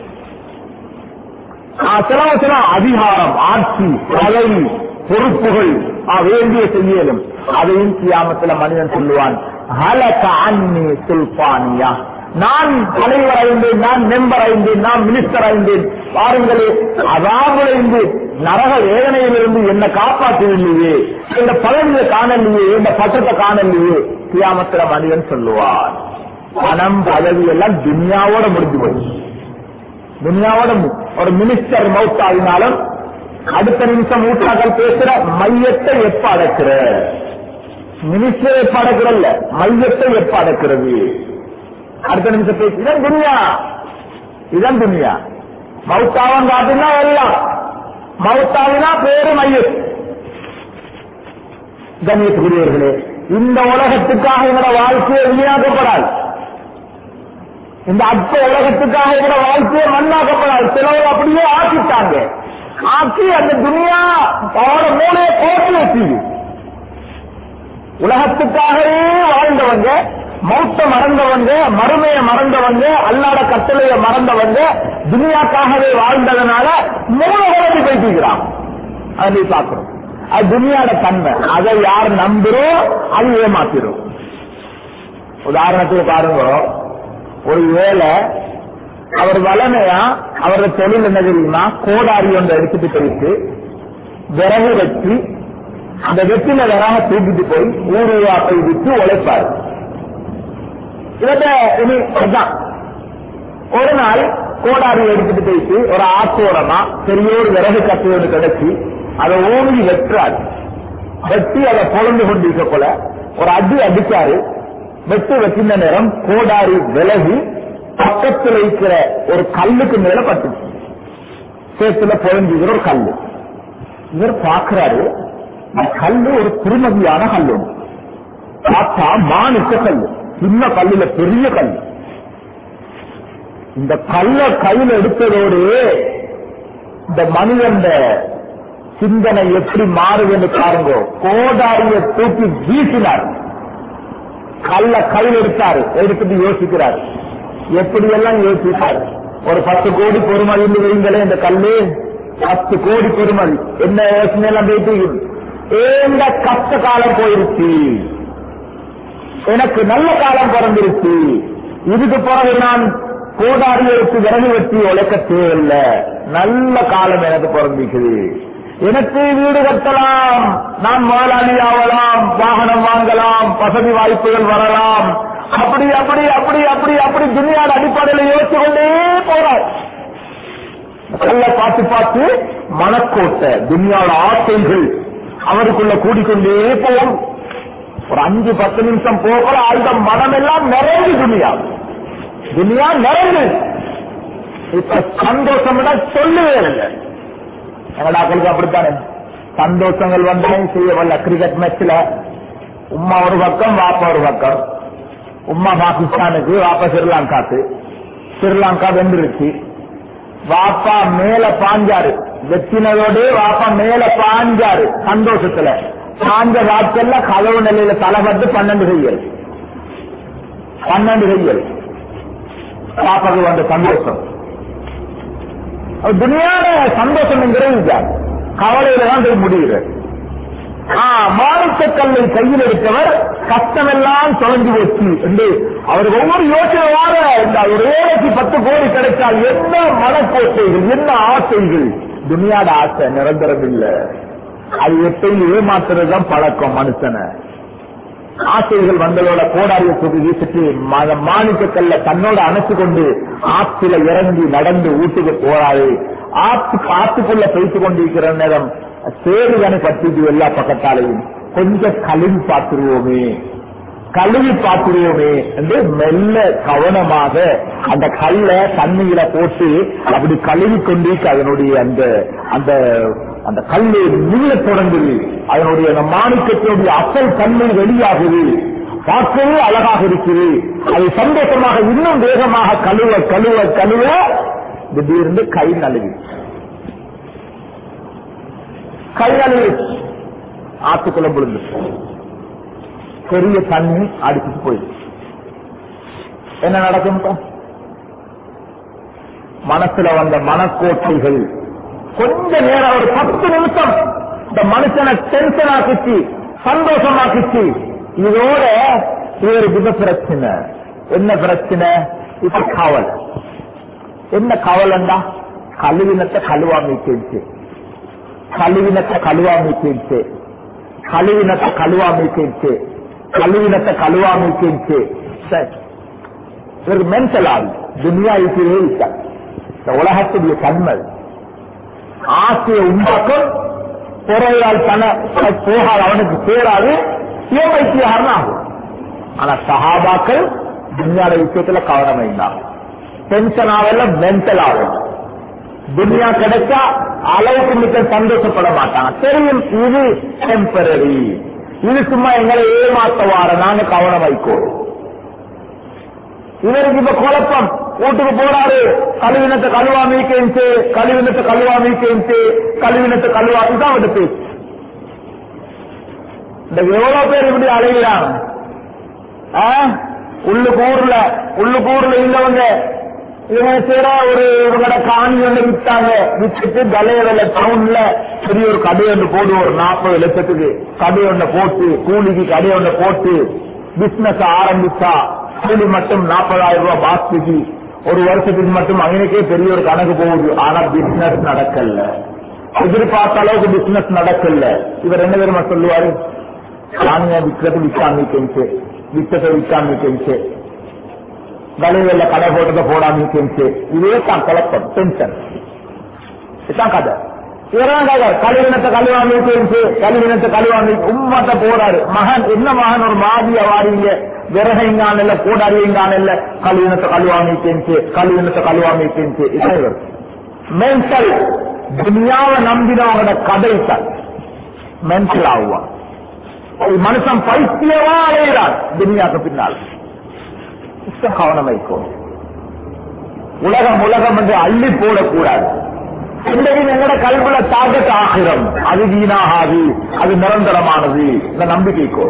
சில சில அதிகாரம் ஆட்சி பதவி பொறுப்புகள் ஆ, வேண்டிய செய்யலும் அதையும் கியாமத்துல மனிதன் சொல்லுவான் ஹலக அன்னி சுல்பானியா நான் தலைவர் ஐந்தேன் நான் மெம்பர் ஐந்தேன் நான் மினிஸ்டர் ஐந்தேன் பாருங்களே அதாவது நரக வேதனையிலிருந்து என்னை காப்பாற்றவில்லையே இந்த பதவியை காணலையே இந்த பட்டத்தை காணலையே கியாமத்துல மனிதன் சொல்லுவான் பணம் பதவி எல்லாம் துன்யாவோட முடிஞ்சு போய் துன்யாவோட மு- ஒரு மினிஸ்டர் மவுத் ஆகினாலும் அடுத்த நிமிஷம் மூட்டாக்கள் பேசுற மையத்தை எப்ப அடக்குற மினிஸ்டர் எப்ப அடக்குறல்ல மையத்தை எப்ப அடக்கிறது அடுத்த நிமிஷம் பேசு இதான் துனியா இதான் துனியா மவுத்தாவன் காட்டினா எல்லாம் மவுத்தாவினா பேரு மையம் கண்ணியத்துக்குரியவர்களே இந்த உலகத்துக்காக எங்களோட வாழ்க்கையை வீணாக்கப்படாது இந்த அற்ப உலகத்துக்காக கூட வாழ்க்கையை மண்ணாக்கப்படாது சிலவர் அப்படியே ஆக்கிட்டாங்க ஆக்கி அந்த துனியா அவரோட மூளையை போட்டு வச்சு உலகத்துக்காகவே வாழ்ந்தவங்க மௌத்த மறந்தவங்க மறுமையை மறந்தவங்க அல்லாத கட்டளைய மறந்தவங்க துனியாக்காகவே வாழ்ந்ததுனால மூணு குழந்தை பேசிக்கிறான் அதை நீ பார்க்கிறோம் அது துனியாட தன்மை அதை யார் நம்புறோம் அது ஏமாத்திரும் உதாரணத்துக்கு பாருங்க ஒரு ஏழை அவர் வளமையா அவரோட தொழில் என்ன தெரியுமா கோடாரி ஒன்றை எடுத்துட்டு போயிட்டு விறகு வச்சு அந்த வெற்றில விறக தூக்கிட்டு போய் ஊர் ஊரா போய் விட்டு உழைப்பாரு இவட்ட இனி அதான் ஒரு நாள் கோடாரி எடுத்துட்டு போயிட்டு ஒரு ஆத்தோரமா பெரிய ஒரு விறகு கட்டையோடு கிடைச்சி அதை ஓங்கி வெட்டுறாரு வெட்டி அதை பொழந்து கொண்டிருக்க போல ஒரு அடி அடிச்சாரு வெட்டு வெட்டின நேரம் கோடாரி விலகி பக்கத்தில் இருக்கிற ஒரு கல்லுக்கு மேல பட்டுச்சு சேத்துல பொழஞ்சுகிற ஒரு கல்லு இவர் பார்க்கிறாரு இந்த கல்லு ஒரு திருமதியான கல்லு ஒண்ணு. பார்த்தா மானுக்க கல்லு சின்ன கல்லுல பெரிய கல்லு இந்த கல்ல கையில் எடுத்ததோடு இந்த மனிதன் சிந்தனை எப்படி மாறுதுன்னு பாருங்க கோடாரிய தூக்கி வீசினார் கல்ல கையில் எடுத்தாரு எடுத்துட்டு யோசிக்கிறார் எப்படி எல்லாம் யோசித்தார் ஒரு பத்து கோடி பொறுமதி வைங்களே இந்த கல்லு பத்து கோடி பொறுமதி என்ன யோசனை எல்லாம் போயிட்டு ஏந்த கஷ்ட காலம் போயிருச்சு எனக்கு நல்ல காலம் பிறந்திருச்சு இதுக்கு பிறகு நான் கோடாரி எடுத்து விறகு வெட்டி உழைக்க தேவையில்லை நல்ல காலம் எனக்கு பிறந்திருக்குது எனக்கு வீடு கட்டலாம் நான் முதலாளி ஆகலாம் வாகனம் வாங்கலாம் வசதி வாய்ப்புகள் வரலாம் அப்படி அப்படி அப்படி அப்படி அப்படி துணியாட அடிப்படையில் யோசிச்சு கொண்டே போறார் நல்ல பார்த்து பார்த்து மனக்கோட்டை துனியாவோட ஆசைகள் அவருக்குள்ள கூடிக்கொண்டே போகும் ஒரு அஞ்சு பத்து நிமிஷம் போகல அந்த மனம் எல்லாம் நிறைஞ்சு துனியா துனியா நிறைஞ்சு இப்ப சந்தோஷம் சொல்லவே இல்லை எங்கடாக்களுக்கு அப்படித்தானே சந்தோஷங்கள் வந்தாலும் செய்யவல்ல கிரிக்கெட் மேட்ச்ல உம்மா ஒரு பக்கம் வாப்பா ஒரு பக்கம் உம்மா பாகிஸ்தானுக்கு வாப்பா ஸ்ரீலங்காக்கு ஸ்ரீலங்கா வென்றுருச்சு வாப்பா மேல பாஞ்சாரு வெற்றினதோடு வாப்பா மேல பாஞ்சாரு சந்தோஷத்துல பாஞ்ச ராட்சல்ல கதவு நிலையில தலைப்பட்டு பன்னெண்டு செய்யல் பன்னெண்டு செய்யல் பாப்பாக்கு வந்த சந்தோஷம் துணியான சந்தோஷம் இதுதான் கவலையில தான் போய் முடிகிறது மாணிக்கக்கல்லை கையில் எடுத்தவர் கஷ்டமெல்லாம் தொலைஞ்சு போச்சு என்று அவர் ஒவ்வொரு யோசனையாக இந்த ஒரு ஏழைக்கு பத்து கோடி கிடைத்தால் என்ன மனக்கோட்டைகள் என்ன ஆசைகள் துணியாட ஆசை நிரந்தரம் இல்லை அது எப்பயும் ஏமாத்துறது தான் பழக்கம் மனுஷனை ஆசைகள் வந்ததோட கோடாரிய தூக்கி வீசிட்டு மாணிக்கக்கல்ல தன்னோட அணைச்சு கொண்டு ஆற்றில இறங்கி நடந்து வீட்டுக்கு போறாரு ஆத்துக்கு ஆத்துக்குள்ள பேசிக் கொண்டிருக்கிற நேரம் சேருதனை பற்றிட்டு எல்லா பக்கத்தாலையும் கொஞ்சம் கழுவி பார்த்துருவோமே கழுவி பார்த்துருவோமே என்று மெல்ல கவனமாக அந்த கல்ல தண்ணியில போட்டு அப்படி கழுவி கொண்டிருக்கு அதனுடைய அந்த அந்த அந்த கல்லு நீள தொடங்குது அதனுடைய அந்த மாணிக்கத்தினுடைய அசல் தன்மை வெளியாகுது பார்க்கவே அழகாக இருக்குது அது சந்தோஷமாக இன்னும் வேகமாக கழுவ கழுவ கழுவ திடீர்னு கை நழுவி கை நழுவி ஆத்துக்குள்ள விழுந்து பெரிய தண்ணி அடிச்சுட்டு போயிடுச்சு என்ன நடக்கும் மனசுல வந்த மனக்கோட்டைகள் கொஞ்ச நேரம் ஒரு பத்து நிமிஷம் இந்த மனுஷனை டென்ஷன் ஆக்கிச்சு சந்தோஷமாக்கிச்சு இதோட இவருக்கு இது பிரச்சனை என்ன பிரச்சனை இப்ப கவல் என்ன கவலண்டா கழுவினத்தை கழுவாமி கேச்சு கழுவினத்தை கழுவாமி கேச்சு கழுவினத்தை கழுவாமி கேச்சு கழுவினத்தை கழுவாமி கேச்சு இவருக்கு மென்டல் ஆகுது துனியா இருக்கிறே இல்லை இந்த உலகத்துடைய தன்மை ஆசையை உண்டாக்கும் பொறையால் தன போகாது அவனுக்கு சேராது சுயமைத்தியாரம் ஆகும் ஆனா சஹாபாக்கள் துன்யாட விஷயத்துல கவனம் இருந்தாங்க டென்ஷன் ஆகல மென்டல் ஆகும் துன்யா கிடைச்சா அளவுக்கு மிக்க சந்தோஷப்பட மாட்டாங்க தெரியும் இது டெம்பரரி இது சும்மா எங்களை ஏமாத்த வார நாங்க கவனம் வைக்கோ இவருக்கு இப்ப குழப்பம் வீட்டுக்கு போறாரு கழுவினத்தை கழுவா மீக்கேன்ச்சு கழுவினத்தை கழுவா மீக்கேன்ச்சு கழுவினத்தை கழுவா இதுதான் அவர்கிட்ட பேச்சு இந்த எவ்வளவு பேர் இப்படி அலைகிறாங்க உள்ளுக்கு ஊர்ல உள்ளுக்கு ஊர்ல இல்லவங்க இவங்க சேர ஒரு இவங்களோட காணி ஒன்று வித்தாங்க வித்துட்டு கலையில டவுன்ல பெரிய ஒரு கடை ஒன்று போடு ஒரு நாற்பது லட்சத்துக்கு கடை ஒண்ணு போட்டு கூலிக்கு கடை ஒண்ணு போட்டு பிசினஸ் ஆரம்பிச்சா கூலி மட்டும் நாற்பதாயிரம் ரூபாய் பாஸ்திக்கு ஒரு வருஷத்துக்கு மட்டும் அவனுக்கே பெரிய ஒரு கணக்கு போகுது ஆனா பிசினஸ் நடக்கல எதிர்பார்த்த அளவுக்கு பிசினஸ் நடக்கல இவர் என்ன தெரியுமா சொல்லுவாரு நானுங்க விற்கிறது விற்காமிக்கேன்ச்சு வித்தத்தை விற்காமிக்கேன்ச்சு வலையில கடை போட்டதை போடாமிக்கேன்ச்சு இதே தான் குழப்பம் டென்ஷன் இதுதான் கதை இவரான் கதை கழிவினத்தை கழுவாமிக்கேன்ச்சு கழிவினத்தை கழுவாமி உம்மத்த போறாரு மகன் என்ன மகன் ஒரு மாதிய வாரீங்க விறகைங்கான இல்ல கூடாரிங்கான இல்ல கழிவினத்தை கழுவாமிக்கேன்ச்சு கழிவினத்தை கழுவாமிக்கேன்ச்சு இதான் இவர் மென்டல் துனியாவை நம்பினவங்களோட கதை தான் மென்டல் ஆகுவான் ஒரு மனுஷன் பைத்தியமா அலைகிறான் துனியாக்கு பின்னால் கவனம் வைக்கும் உலகம் உலகம் என்று அள்ளி போடக்கூடாது இன்றைக்கு எங்கட கல்வில தாக்கத்து ஆகிரம் அது வீணாகாது அது நிரந்தரமானது இந்த நம்பிக்கைக்கோ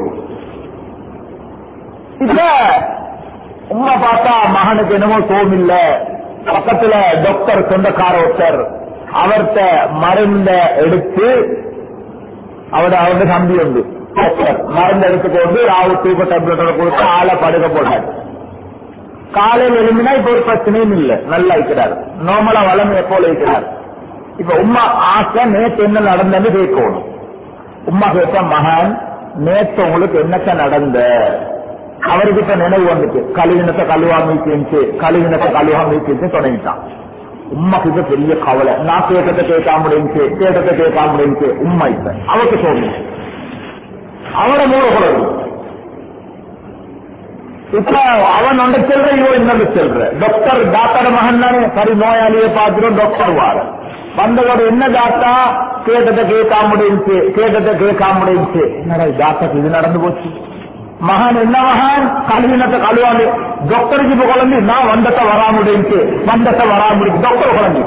இப்ப உமா பார்த்தா மகனுக்கு என்னமோ சோமில்ல பக்கத்துல டாக்டர் சொந்தக்கார ஒருத்தர் அவர்கிட்ட மருந்த எடுத்து அவட அவட தம்பி உண்டு டாக்டர் மருந்து எடுத்துக்கொண்டு ராவு தூக்க டேப்லெட்டோட கொடுத்து ஆளை படுக்க போட்டாரு காலையில் எழுந்தினா இப்ப ஒரு பிரச்சனையும் இல்ல நல்லா இருக்கிறார் நார்மலா வளமைய போல இருக்கிறார் இப்ப உமா ஆசை நேற்று என்ன நடந்தது கேட்கணும் உமா கேட்ட மகன் நேற்று உங்களுக்கு என்னத்த நடந்த அவருக்கு இப்ப நினைவு வந்துட்டு கழுவினத்தை கழுவா மீக்கிச்சு கழுவினத்தை கழுவா மீக்கிச்சு தொடங்கிட்டான் உமாக்கு இப்ப பெரிய கவலை நான் கேட்டதை கேட்காம முடிஞ்சு கேட்டதை கேட்காம முடிஞ்சு உமா இப்ப அவருக்கு தோணுச்சு அவரை மூட கூடாது இப்ப அவன் ஒன்று செல்ற இவன் இன்னொன்று செல்ற டாக்டர் டாக்டர் மகன் தானே சரி நோயாளியை பார்த்துடும் டாக்டர் வார வந்தவர் என்ன டாக்டா கேட்டதை கேட்காம முடிஞ்சு கேட்டதை கேட்காம முடிஞ்சு என்னடா டாக்டர் இது நடந்து போச்சு மகன் என்ன மகன் கழுவினத்தை கழுவாண்டு டாக்டருக்கு இப்ப குழந்தை நான் வந்தத்தை வரா முடிஞ்சு வந்தத்தை வரா முடிஞ்சு டாக்டர் குழந்தை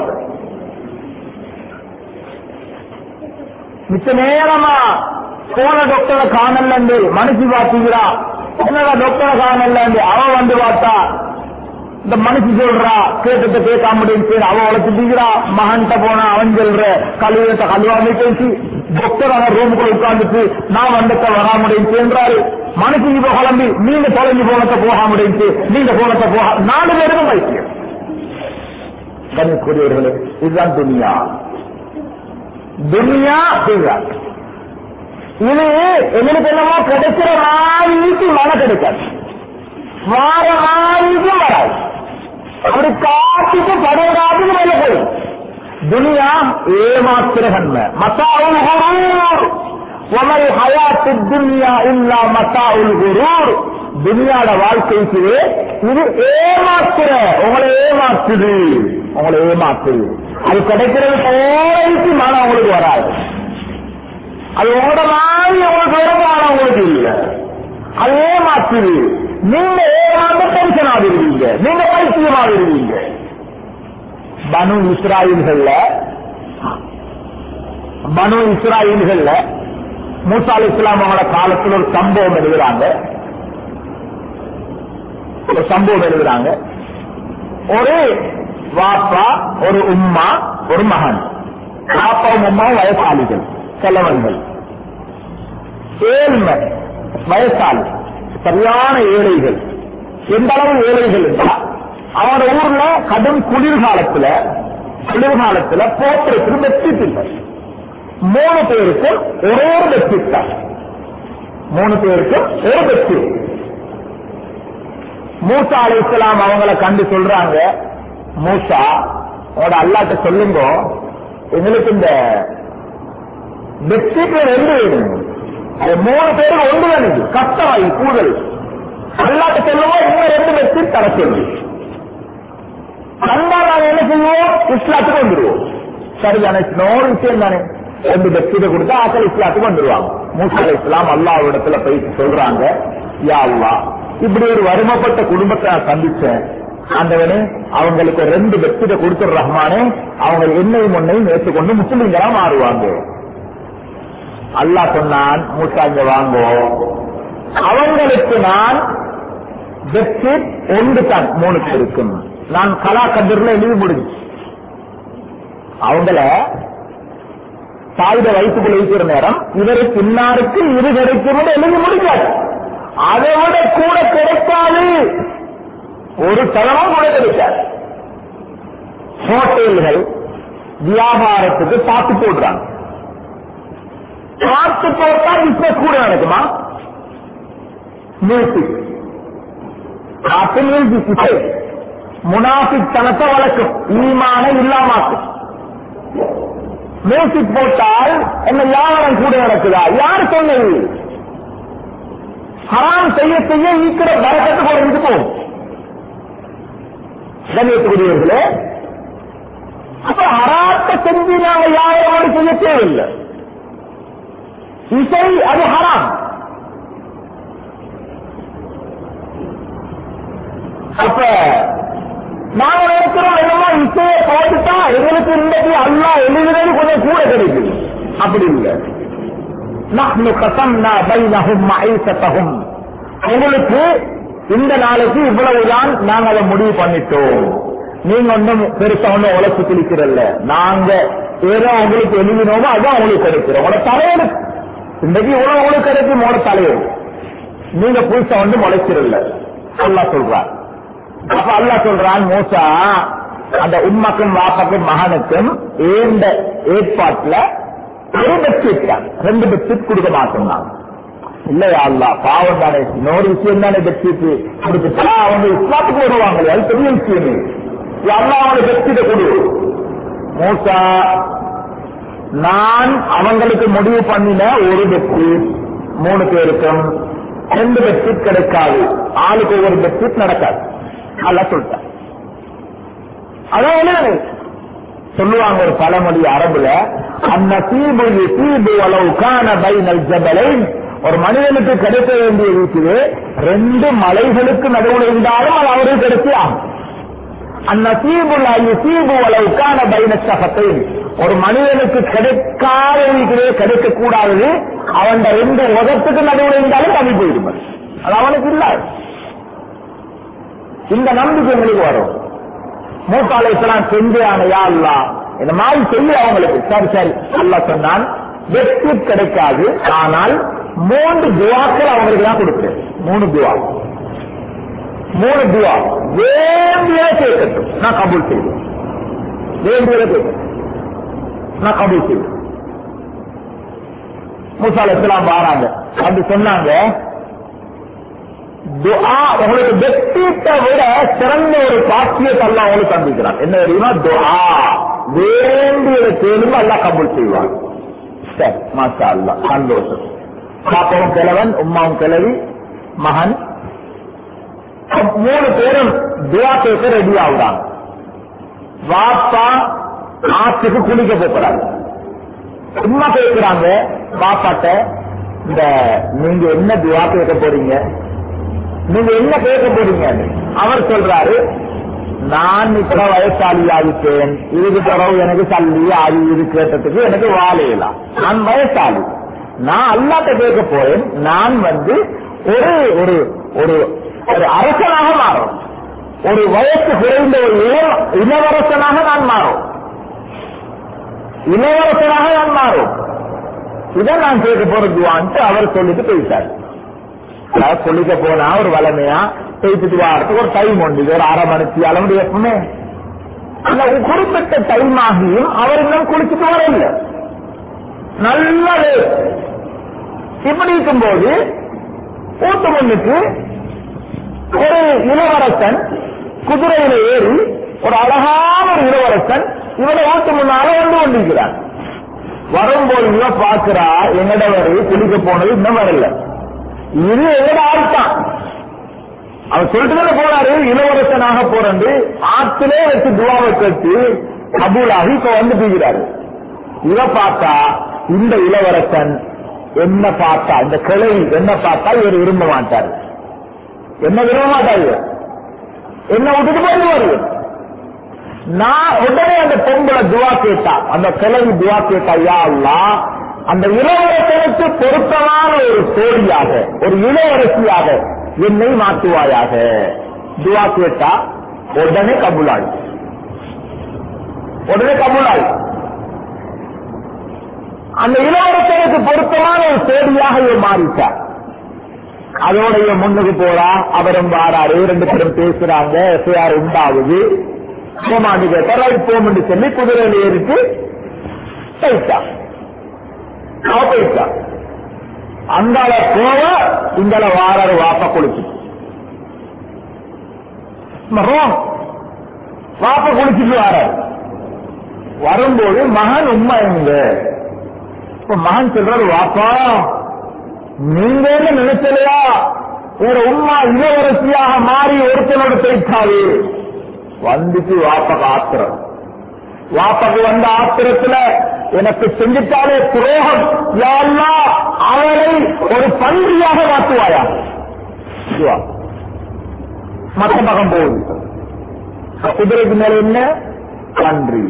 மிச்ச நேரமா போன டாக்டரை காணலண்டு மனுஷி பாத்தீங்களா என்னடா டாக்டரை காணலண்டு அவ வந்து பார்த்தா இந்த மனுஷி சொல்றா கேட்டத்தை கேட்காம முடிஞ்சு அவ உழைச்சிட்டீங்களா மகன்கிட்ட போனா அவன் சொல்ற கழுவியத்தை கழுவாம பேசி டாக்டர் அவன் ரூமுக்குள்ள உட்கார்ந்துட்டு நான் வந்தத்தை வரா முடிஞ்சுன்றாரு மனுஷி இப்ப கிளம்பி நீங்க தொலைஞ்சு போனத்தை போக முடிஞ்சு நீங்க போனத்தை போக நாலு பேருக்கும் பைத்தியம் கண்ணுக்குரியவர்களே இதுதான் துனியா துனியா இதுதான் இது எங்களுக்கு என்னமோ கிடைக்கிற மாதிரிக்கு மழை கிடைக்காது வார மாதிரிக்கும் வராது அப்படி காட்டுக்கு படுவதாதுக்கு மேல போய் துனியா ஏமாத்திர கண்மை மத்தாவுல் குரூர் உமல் ஹயாத்து துன்யா இல்லா மத்தாவுல் குரூர் துனியாட வாழ்க்கைக்கு இது ஏமாத்துற உங்களை ஏமாத்துது உங்களை ஏமாத்துது அது கிடைக்கிறது போய்க்கு மனம் உங்களுக்கு வராது அது உங்களோட மாதிரி உங்களுக்கு வருமானம் உங்களுக்கு இல்ல அது ஏமாத்துது நீங்க ஏமாந்து டென்ஷன் ஆகிருவீங்க நீங்க பைத்தியம் ஆகிருவீங்க பனு இஸ்ராயல்கள்ல பனு இஸ்ராயல்கள்ல மூசா அலி இஸ்லாம் அவங்களோட காலத்தில் ஒரு சம்பவம் எழுதுறாங்க ஒரு சம்பவம் எழுதுறாங்க ஒரு வாப்பா ஒரு உம்மா ஒரு மகன் வாப்பாவும் உம்மாவும் வயசாளிகள் செலவன்கள் ஏழ்மை வயசாளி சரியான ஏழைகள் எந்த அளவு ஏழைகள் என்றால் அவரோட ஊர்ல கடும் குளிர்காலத்துல குளிர்காலத்துல போட்டுறதுக்கு பெட்ஷீட் இல்லை மூணு பேருக்கு ஒரே ஒரு பெட்ஷீட் தான் மூணு பேருக்கு ஒரு பெட்ஷீட் மூசா அலி இஸ்லாம் அவங்கள கண்டு சொல்றாங்க மூசா உங்களோட அல்லாட்ட சொல்லுங்க எங்களுக்கு இந்த பெட்ஷீட்ல ரெண்டு வேணும் அது மூணு பேருக்கு ஒன்று வேணுது கஷ்டமாயி கூடுதல் அல்லாட்ட சொல்லுவோம் இன்னும் ரெண்டு பெட்ஷீட் தர சொல்லி வந்தா நாங்க என்ன செய்வோம் இஸ்லாத்துக்கு வந்துருவோம் சரிதானே இன்னொரு விஷயம் தானே ரெண்டு பெட்ஷீட்டை கொடுத்தா ஆக்கள் இஸ்லாத்துக்கு வந்துருவாங்க மூசா அலி இஸ்லாம் அல்லாவிடத்துல போயிட்டு சொல்றாங்க யா அல்லா இப்படி ஒரு வறுமைப்பட்ட குடும்பத்தை நான் சந்திச்சேன் ஆண்டவனே அவங்களுக்கு ரெண்டு பெட்ஷீட்டை கொடுத்துரு ரஹ்மானே அவங்க என்னையும் ஒன்னையும் ஏற்றுக்கொண்டு முஸ்லிம்களா மாறுவாங்க அல்லாஹ் சொன்னான் மூசா இங்க வாங்கோ அவங்களுக்கு நான் பெட்ஷீட் ஒன்று தான் மூணு பேருக்கும் நான் கலா கதிரில் எழுதி முடிஞ்சு அவங்கள தாயுட வயிற்றுக்குள்ள இருக்கிற நேரம் இவருக்கு இன்னாருக்கு இது கிடைக்கும் எழுதி முடிஞ்சாரு அதை விட கூட கிடைக்காது ஒரு தளமும் கூட கிடைக்காது ஹோட்டல்கள் வியாபாரத்துக்கு பார்த்து போடுறாங்க பார்த்து போட்டா பிசினஸ் கூட நடக்குமா மியூசிக் பார்த்து மியூசிக் இசை முனாஃபிக் தனத்தை வளர்க்கும் ஈமான இல்லாமாக்கும் மியூசிக் போட்டால் என்ன வியாபாரம் கூட நடக்குதா யார் சொன்னது ஹராம் செய்ய செய்ய ஈக்கிற பரக்கத்து குறைந்து போகும் கண்ணியத்துக்குரியவர்களே அப்ப ஹராத்த செஞ்சு நாங்க யாரோடு செய்ய தேவையில்லை இசை அது ஹராம் அப்ப நாங்க நினைக்கிறோம் என்னமோ இசையை போட்டுட்டா எங்களுக்கு இன்றைக்கு அல்லா எழுதுறது கொஞ்சம் கூட கிடைக்குது அப்படி இல்லை நஹ்னு கசம்னா பைனஹும் மஐசத்தஹும் உங்களுக்கு இந்த நாளைக்கு இவ்வளவுதான் நாங்க அதை முடிவு பண்ணிட்டோம் நீங்க ஒன்றும் பெருசா ஒன்றும் உழைச்சு குளிக்கிறல்ல நாங்க ஏதோ உங்களுக்கு எழுதினோமோ அதான் உங்களுக்கு கிடைக்கிறோம் உங்களோட தலையெழுத்து இன்றைக்கு இவ்வளவு உங்களுக்கு கிடைக்கும் மோட தலைவர் நீங்க புதுசா வந்து முளைச்சிடல அல்லாஹ் சொல்றார் அப்ப அல்லாஹ் சொல்றான் மூசா அந்த உம்மக்கும் வாப்பக்கும் மகனுக்கும் ஏந்த ஏற்பாட்டுல ஒரு பெட்ஷீட் தான் ரெண்டு பெட்ஷீட் கொடுக்க மாட்டோம் நான் இல்லையா அல்லா பாவம் தானே இன்னொரு விஷயம் தானே பெட்ஷீட் கொடுத்துட்டா அவங்க இஸ்லாத்துக்கு வருவாங்க அது பெரிய விஷயம் அல்லா அவனுக்கு பெட்ஷீட்டை கொடு மூசா நான் அவங்களுக்கு முடிவு பண்ணின ஒரு பெட்ஷீட் மூணு பேருக்கும் ரெண்டு பெட்ஷீட் கிடைக்காது ஆளுக்கு ஒவ்வொரு பெட்ஷீட் நடக்காது அல்ல சொல்லிட்டேன் அதான் என்ன சொல்லுவாங்க ஒரு பழமொழி அரபுல அந்நசீபு யுசீபு வலவு கான பைனல் ஜபலைன் ஒரு மனிதனுக்கு கிடைக்க வேண்டிய இருக்குது ரெண்டு மலைகளுக்கு நடுவில் இருந்தாலும் அது அவருக்கு கிடைச்சே ஆகும் அந்நசீபு யுசீபு வலவு கான பைன சகத்தை ஒரு மனிதனுக்கு கிடைக்காத இருக்கிறே கிடைக்க கூடாதது அவன் ரெண்டு உதத்துக்கு நடுவில் இருந்தாலும் தள்ளி போயிடும் அது அவனுக்கு இல்ல இந்த நம்பிக்கை எங்களுக்கு வரும் மூத்தாலைக்கெல்லாம் செஞ்சான யா அல்லா இந்த மாதிரி செய்ய அவங்களுக்கு சரி சரி அல்லா சொன்னான் வெற்றி கிடைக்காது ஆனால் மூன்று துவாக்கள் அவங்களுக்கு தான் கொடுக்கிறேன் மூணு துவா மூணு துவா வேண்டிய கேட்கட்டும் நான் கபூல் செய்வேன் வேண்டியதை கேட்கட்டும் நான் கபூல் செய்வேன் மூசாலெல்லாம் வாராங்க அப்படி சொன்னாங்க துஆ உங்களுக்கு வெற்றித்தை விட சிறந்த ஒரு பாக்கியத்தை அல்ல அவங்களுக்கு தந்திக்கிறான் என்ன தெரியுமா துஆ வேண்டியதை கேளுங்க அல்ல கபூல் செய்வான் சரி மாஷா அல்லா சந்தோஷம் பாப்பாவும் கிழவன் உம்மாவும் கிழவி மகன் மூணு பேரும் துவா கேட்க ரெடி ஆகுறாங்க வாப்பா ஆற்றுக்கு குளிக்க போறாங்க உம்மா கேட்கிறாங்க பாப்பாட்ட இந்த நீங்க என்ன துவா கேட்க போறீங்க நீங்க என்ன கேட்க போறீங்க அவர் சொல்றாரு நான் இப்ப வயசாளி ஆகிட்டேன் இதுக்கு பிறகு எனக்கு சல்லி அது இது கேட்டதுக்கு எனக்கு வாழையலாம் நான் வயசாளி நான் அல்லாட்ட கேட்க போறேன் நான் வந்து ஒரு ஒரு ஒரு ஒரு அரசனாக மாறும் ஒரு வயசு குறைந்த ஒரு இள- இளவரசனாக நான் மாறும் இளவரசனாக நான் மாறும் இதை நான் கேட்க போறதுவான்ட்டு அவர் சொல்லிட்டு போயிட்டார் அதாவது சொல்லிக்க போனா ஒரு வளமையா பேசிட்டு வாரத்துக்கு ஒரு டைம் உண்டு இது ஒரு அரை மணிக்கு அளவு எப்பவுமே அந்த ஒரு குறிப்பிட்ட டைம் ஆகியும் அவர் இன்னும் குளிச்சுட்டு வரல நல்லது இப்படி இருக்கும்போது ஊட்டு முன்னுக்கு ஒரு இளவரசன் குதிரையில ஏறி ஒரு அழகான ஒரு இளவரசன் இவனை ஊட்டு முன்னால வந்து கொண்டிருக்கிறான் வரும்போது இவன் பாக்குறா எங்கட வரை குளிக்க போனது இன்னும் வரல இது எங்கட ஆள்தான் அவர் சொல்லிட்டு தானே போறாரு இளவரசனாக போறண்டு ஆத்திலே வச்சு துவாவை கட்டி கபூலாகி இப்ப வந்து போகிறாரு இவ பார்த்தா இந்த இளவரசன் என்ன பார்த்தா இந்த கிளை என்ன பார்த்தா இவர் விரும்ப மாட்டார் என்ன விரும்ப மாட்டார் இவர் என்ன விட்டுட்டு போயிடுவாரு நான் உடனே அந்த பொம்பளை துவா கேட்டா அந்த கிளவி துவா கேட்டா யா அல்லாஹ் அந்த இளவரசனுக்கு பொருத்தமான ஒரு தோழியாக ஒரு இளவரசியாக என்னை மாற்றுவாயாக துவா கேட்டா உடனே கபுலாள் உடனே கபுலாள் அந்த இளவரசனுக்கு பொருத்தமான ஒரு தோழியாக இவர் மாறிட்டார் அதோட இவன் முன்னுக்கு போறா அவரும் வாராரு ரெண்டு பேரும் பேசுறாங்க எஃப்ஐஆர் உண்டாகுது போமாண்டு கேட்டா ரைட் போமென்று சொல்லி குதிரையில ஏறிட்டு போயிட்டா அவ போயிட்டா அங்கால போவ இங்கால வாராரு வாப்பா குளிச்சு மகன் வாப்பா குளிச்சுட்டு வாராரு வரும்போது மகன் உண்மை எங்க இப்ப மகன் சொல்றாரு வாப்பா நீங்க என்ன நினைச்சலையா ஒரு உம்மா இளவரசியாக மாறி ஒருத்தனோட போயிட்டாரு வந்துட்டு வாப்பக்கு ஆத்திரம் வாப்பக்கு வந்த ஆத்திரத்துல எனக்கு செஞ்சுட்டாலே துரோகம் யா அல்லாஹ், அவளை ஒரு பன்றியாக மாற்றுவாயா இதுவா. மத்த பக்கம் போகுது குதிரைக்கு மேல என்ன பன்றி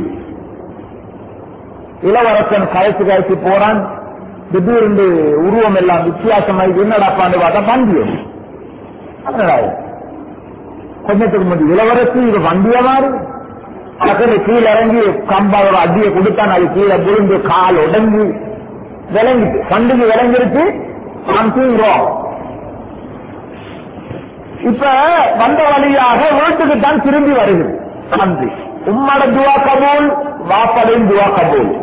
இளவரசன் கரைச்சு கரைச்சு போறான் திடீர்னு உருவம் எல்லாம் வித்தியாசமாயி என்னடா பாண்டு பார்த்தா பண்டியம் என்னடா இது? கொஞ்சத்துக்கு முந்தி இளவரசி இது வண்டிய மாறு டக்குனு கீழே இறங்கி கம்பா ஒரு அடியை கொடுத்தான் அது கீழே விழுந்து கால் உடஞ்சி விளங்கிட்டு கண்டுக்கு விளங்கிருச்சு சம்திங் ராங் இப்ப வந்த வழியாக வீட்டுக்கு தான் திரும்பி வருகிறது நன்றி உம்மட துவா கபூல் வாப்படையும் துவா கபூல்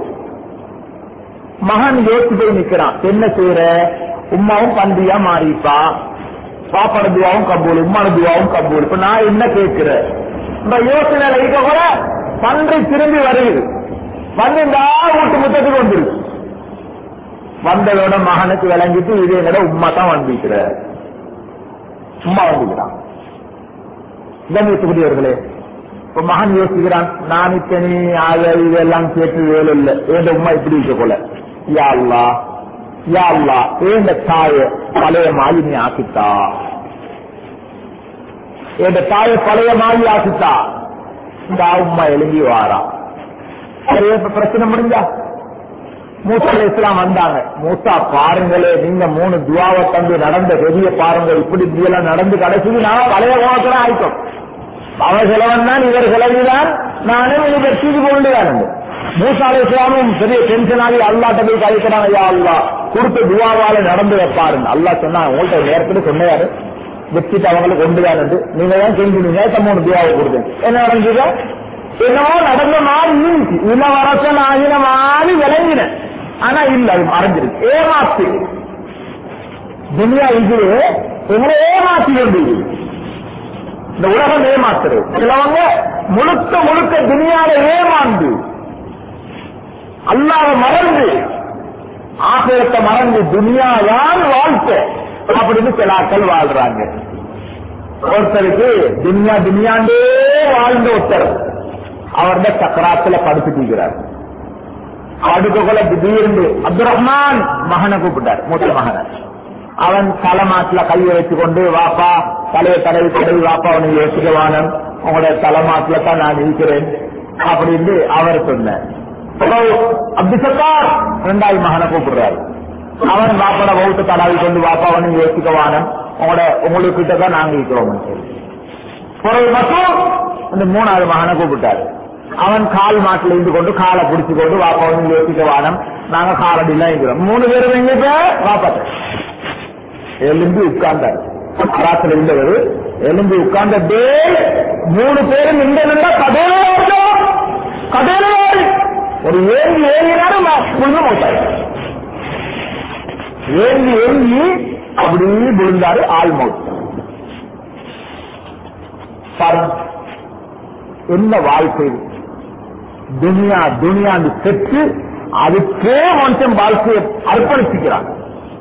மகன் யோசிச்சு போய் நிக்கிறான் என்ன செய்யற உம்மாவும் பந்தியா மாறிப்பா பாப்பட துவாவும் கபூல் உம்மாட துவாவும் கபூல் இப்ப நான் என்ன கேட்கிறேன் இந்த யோசனை இருக்க கூட பன்றி திரும்பி வருகிறது வந்து இந்த வீட்டு முத்தத்துக்கு வந்துருக்கு வந்ததோட மகனுக்கு விளங்கிட்டு இதே கூட உம்மா தான் வந்திருக்கிற சும்மா வந்துக்கிறான் கண்ணியத்துக்குரியவர்களே இப்ப மகன் யோசிக்கிறான் நான் இப்ப நீ ஆக இதெல்லாம் கேட்டு வேலை இல்லை ஏண்ட உமா இப்படி இருக்க போல யா அல்லா யா அல்லா ஏண்ட தாய பழைய மாதிரி நீ ஆக்கித்தா ஏண்ட தாய பழைய மாதிரி ஆக்கித்தா இந்த உம்மா எழும்பி வாரா சரி இப்ப பிரச்சனை முடிஞ்சா மூசா அலைஹிஸ் இஸ்லாம் வந்தாங்க மூசா பாருங்களே நீங்க மூணு துவாவை தந்து நடந்த பெரிய பாருங்க இப்படி இப்படி எல்லாம் நடந்து கடைசிக்கு நான் பழைய கோணத்துல ஆயிட்டோம் அவர் செலவன் தான் இவர் செலவிதான் நானும் இது வெற்றிக்கு கொண்டுதான் மூசா அலை இஸ்லாமும் பெரிய டென்ஷன் ஆகி அல்லாட்ட போய் கழிக்கிறாங்க ஐயா அல்லா கொடுத்த துவாவால நடந்து வைப்பாருங்க அல்லா சொன்னா உங்கள்ட்ட நேரத்துல சொன்னாரு வெற்றிட்டு அவங்களுக்கு கொண்டுதான் நீங்க தான் செஞ்சுனீங்க இப்ப மூணு துவாவை கொடுத்தேன் என்ன நடந்தது என்னமோ நடந்த மாதிரி இருந்துச்சு இளவரசன் ஆகின மாதிரி விளங்கினேன் ஆனா இல்ல அது மறைஞ்சிருக்கு ஏமாத்து துனியா இது எங்களை ஏமாத்தி கொண்டு இந்த உலகம் ஏமாத்துறது சிலவங்க முழுக்க முழுக்க துனியால ஏமாந்து அல்லாத மறந்து ஆசிரியத்தை மறந்து துனியாதான் வாழ்க்கை அப்படின்னு சில ஆட்கள் வாழ்றாங்க ஒருத்தருக்கு துனியா துனியாண்டே வாழ்ந்த ஒருத்தர் அவருடைய சக்கராத்துல படுத்துக்கிறார் அடுக்கக்குள்ள திடீர்னு அப்துல் ரஹ்மான் மகனை கூப்பிட்டார் மூத்த மகனை அவன் தலைமாட்டுல கையை வச்சுக்கொண்டு வாப்பா தலையை தடவி தடவி வாப்பா அவனை யோசிக்க வானம் உங்களுடைய தலைமாட்டுல தான் நான் இருக்கிறேன் அப்படின்னு அவர் சொன்னார் அப்துல் சத்தார் ரெண்டாவது மகனை கூப்பிடுறாரு அவன் வாப்பட வகுத்து தடவி கொண்டு வாப்பா அவனை யோசிக்க வானம் உங்களோட உங்களுக்கு கிட்ட தான் நாங்க இருக்கிறோம் பிறகு மட்டும் அந்த மூணாவது மகனை கூப்பிட்டாரு அவன் கால் மாட்டில் இருந்து கொண்டு காலை பிடிச்சு கொண்டு வாப்பாவும் யோசிக்க வானம் நாங்க காலடிலாம் இருக்கிறோம் மூணு பேரும் எங்க வாப்பாட்ட எலும்பி உட்கார்ந்தார் ராத்திரி இருந்தவர் எலும்பி உட்கார்ந்த டே மூணு பேரும் இங்க நின்றா கடையில கடையில ஒரு ஏங்கி ஏங்கினாலும் விழுந்து போட்டாரு ஏங்கி ஏங்கி அப்படி விழுந்தாரு ஆள் மவுத் பாருங்க என்ன வாழ்க்கை இது? துனியா துனியாண்டு செத்து அதுக்கே மனுஷன் வாழ்க்கையை அர்ப்பணிச்சுக்கிறான்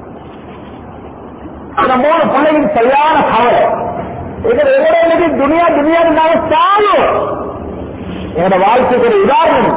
அந்த மூணு பிள்ளைங்க சரியான கவலை எங்க எங்களுக்கு துனியா துனியா இருந்தாலும் சாயும் என்னோட வாழ்க்கைக்கு ஒரு உதாரணம்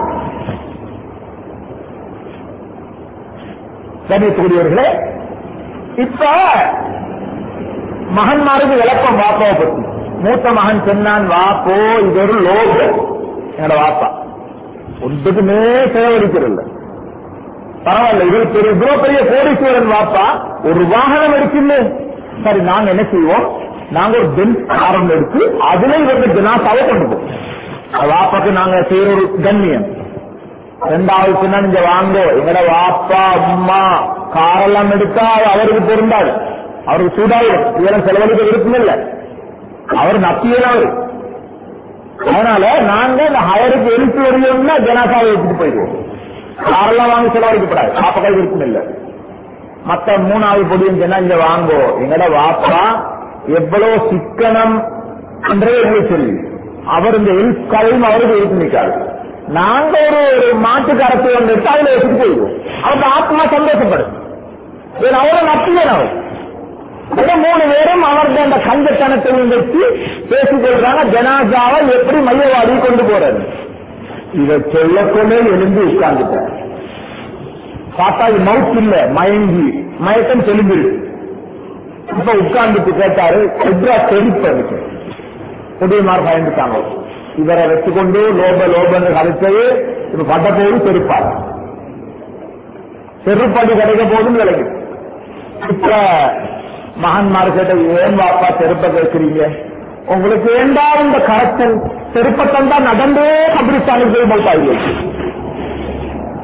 கணியக்கூடியவர்களே இப்ப மகன்மாருக்கு விளக்கம் வாப்பாவை பத்தி மூத்த மகன் சொன்னான் வாப்போ இது ஒரு லோகம் என்னோட வாப்பா ஒன்றுக்குமே செலவழிக்கிறது பரவாயில்ல இவர் பெரிய இவ்வளவு பெரிய கோடீஸ்வரன் வாப்பா ஒரு வாகனம் எடுக்கல சரி நாங்க என்ன செய்வோம் நாங்க ஒரு பென்ஸ் காரம் எடுத்து அதுல இவருக்கு ஜனாசாவை கொண்டு போவோம் அது வாப்பாக்கு நாங்க செய்யற ஒரு கண்ணியம் ரெண்டாவது சொன்னா நீங்க வாங்கோ எங்கட வாப்பா அம்மா காரெல்லாம் எடுத்தா அது அவருக்கு பொருந்தாது அவருக்கு சூடாயிடும் இதெல்லாம் செலவழிக்க விருப்பம் இல்லை அவர் நப்பியவர் அதனால நாங்க இந்த ஹயருக்கு எழுத்து வருவோம்னா ஜனாசாவை எடுத்துட்டு போயிடுவோம் காரெல்லாம் வாங்கி செலவழிக்கப்படாது பாப்பக்காய் விருப்பம் இல்லை மத்த மூணாவது பொடியும் சொன்னா இங்க வாங்கோ எங்கட வாப்பா எவ்வளவு சிக்கனம் என்றே எங்களுக்கு சொல்லி அவர் இந்த எல்ஸ் கதையும் அவருக்கு எழுத்து நிற்காது நாங்க ஒரு ஒரு மாட்டுக்கு அரசு ஒன்று எடுத்து அதுல எடுத்துட்டு போயிடுவோம் அவருக்கு ஆத்மா சந்தோஷப்படும் இது அவரை நப்பியன் அவர் இந்த மூணு பேரும் அவர்கள் அந்த கஞ்சத்தனத்தையும் வச்சு பேசிக் கொள்றாங்க ஜனாசாவை எப்படி மையவாடி கொண்டு போறது இதை சொல்லக்கொண்டே எழுந்து உட்கார்ந்துட்டார் பார்த்தா இது மவுத் இல்ல மயங்கி மயக்கம் தெளிஞ்சிருக்கு இப்ப உட்கார்ந்துட்டு கேட்டாரு எப்ரா தெளிப்பு புதியமார் பயந்துட்டாங்க இவரை வச்சுக்கொண்டு லோப லோபன்னு கழிச்சது இப்ப பட்ட போது செருப்பார் செருப்படி கிடைக்க போதுன்னு விலகு இப்ப மகன்மார் கேட்ட ஏன் வாப்பா செருப்ப கேட்கிறீங்க உங்களுக்கு வேண்டாம் இந்த கரத்தன் செருப்பத்தன் தான் நடந்தே கபிரிஸ்தானுக்கு போய் மௌத்தாகி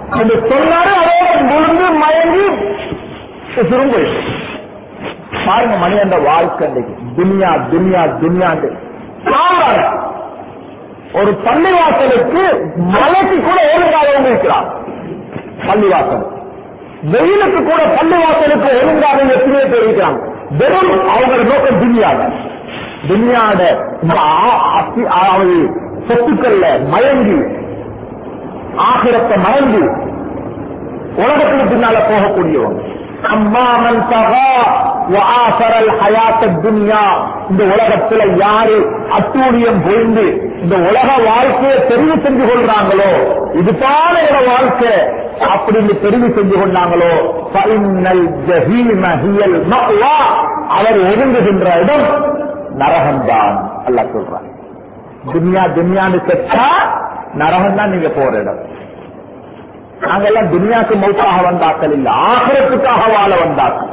அந்த சொன்னாரு அதோட விழுந்து மயங்கி திரும்ப பாருங்க மணி அந்த வாழ்க்கை அன்னைக்கு துனியா துனியா துனியாண்டு சாம்பார் ஒரு பள்ளிவாசலுக்கு மலைக்கு கூட ஒழுங்காதவங்க இருக்கிறார் பள்ளிவாசல் வெயிலுக்கு கூட பள்ளிவாசலுக்கு ஒழுங்காக எத்தனையோ பேர் இருக்கிறாங்க வெறும் அவங்க நோக்கம் துனியாட துனியாட இந்த ஆ- அத்தி- அதாவது சொத்துக்கள்ல மயங்கி ஆகிரத்தை மறந்து உலகத்துக்கு பின்னால போகக்கூடியவங்க அம்மாமன் சகா வாசரல் ஹயாத்த துன்யா இந்த உலகத்துல யாரு அட்டூழியம் புரிந்து இந்த உலக வாழ்க்கையை தெரிவு செஞ்சு கொள்றாங்களோ இதுதான என்னோட வாழ்க்கை அப்படின்னு தெரிவு செஞ்சு கொண்டாங்களோ ஃபைனல் ஜஹீம ஹியல் மஅவா. அவர் ஒதுங்குகின்ற இடம் நரகம்தான் அல்லாஹ் சொல்றான் துன்யா துன்யான்னு செத்தா நரகம் தான் நீங்க போற இடம் நாங்கெல்லாம் துனியாக்கு மௌத்தாக வந்தாக்கள் இல்ல ஆகரத்துக்காக வாழ வந்தாக்கள்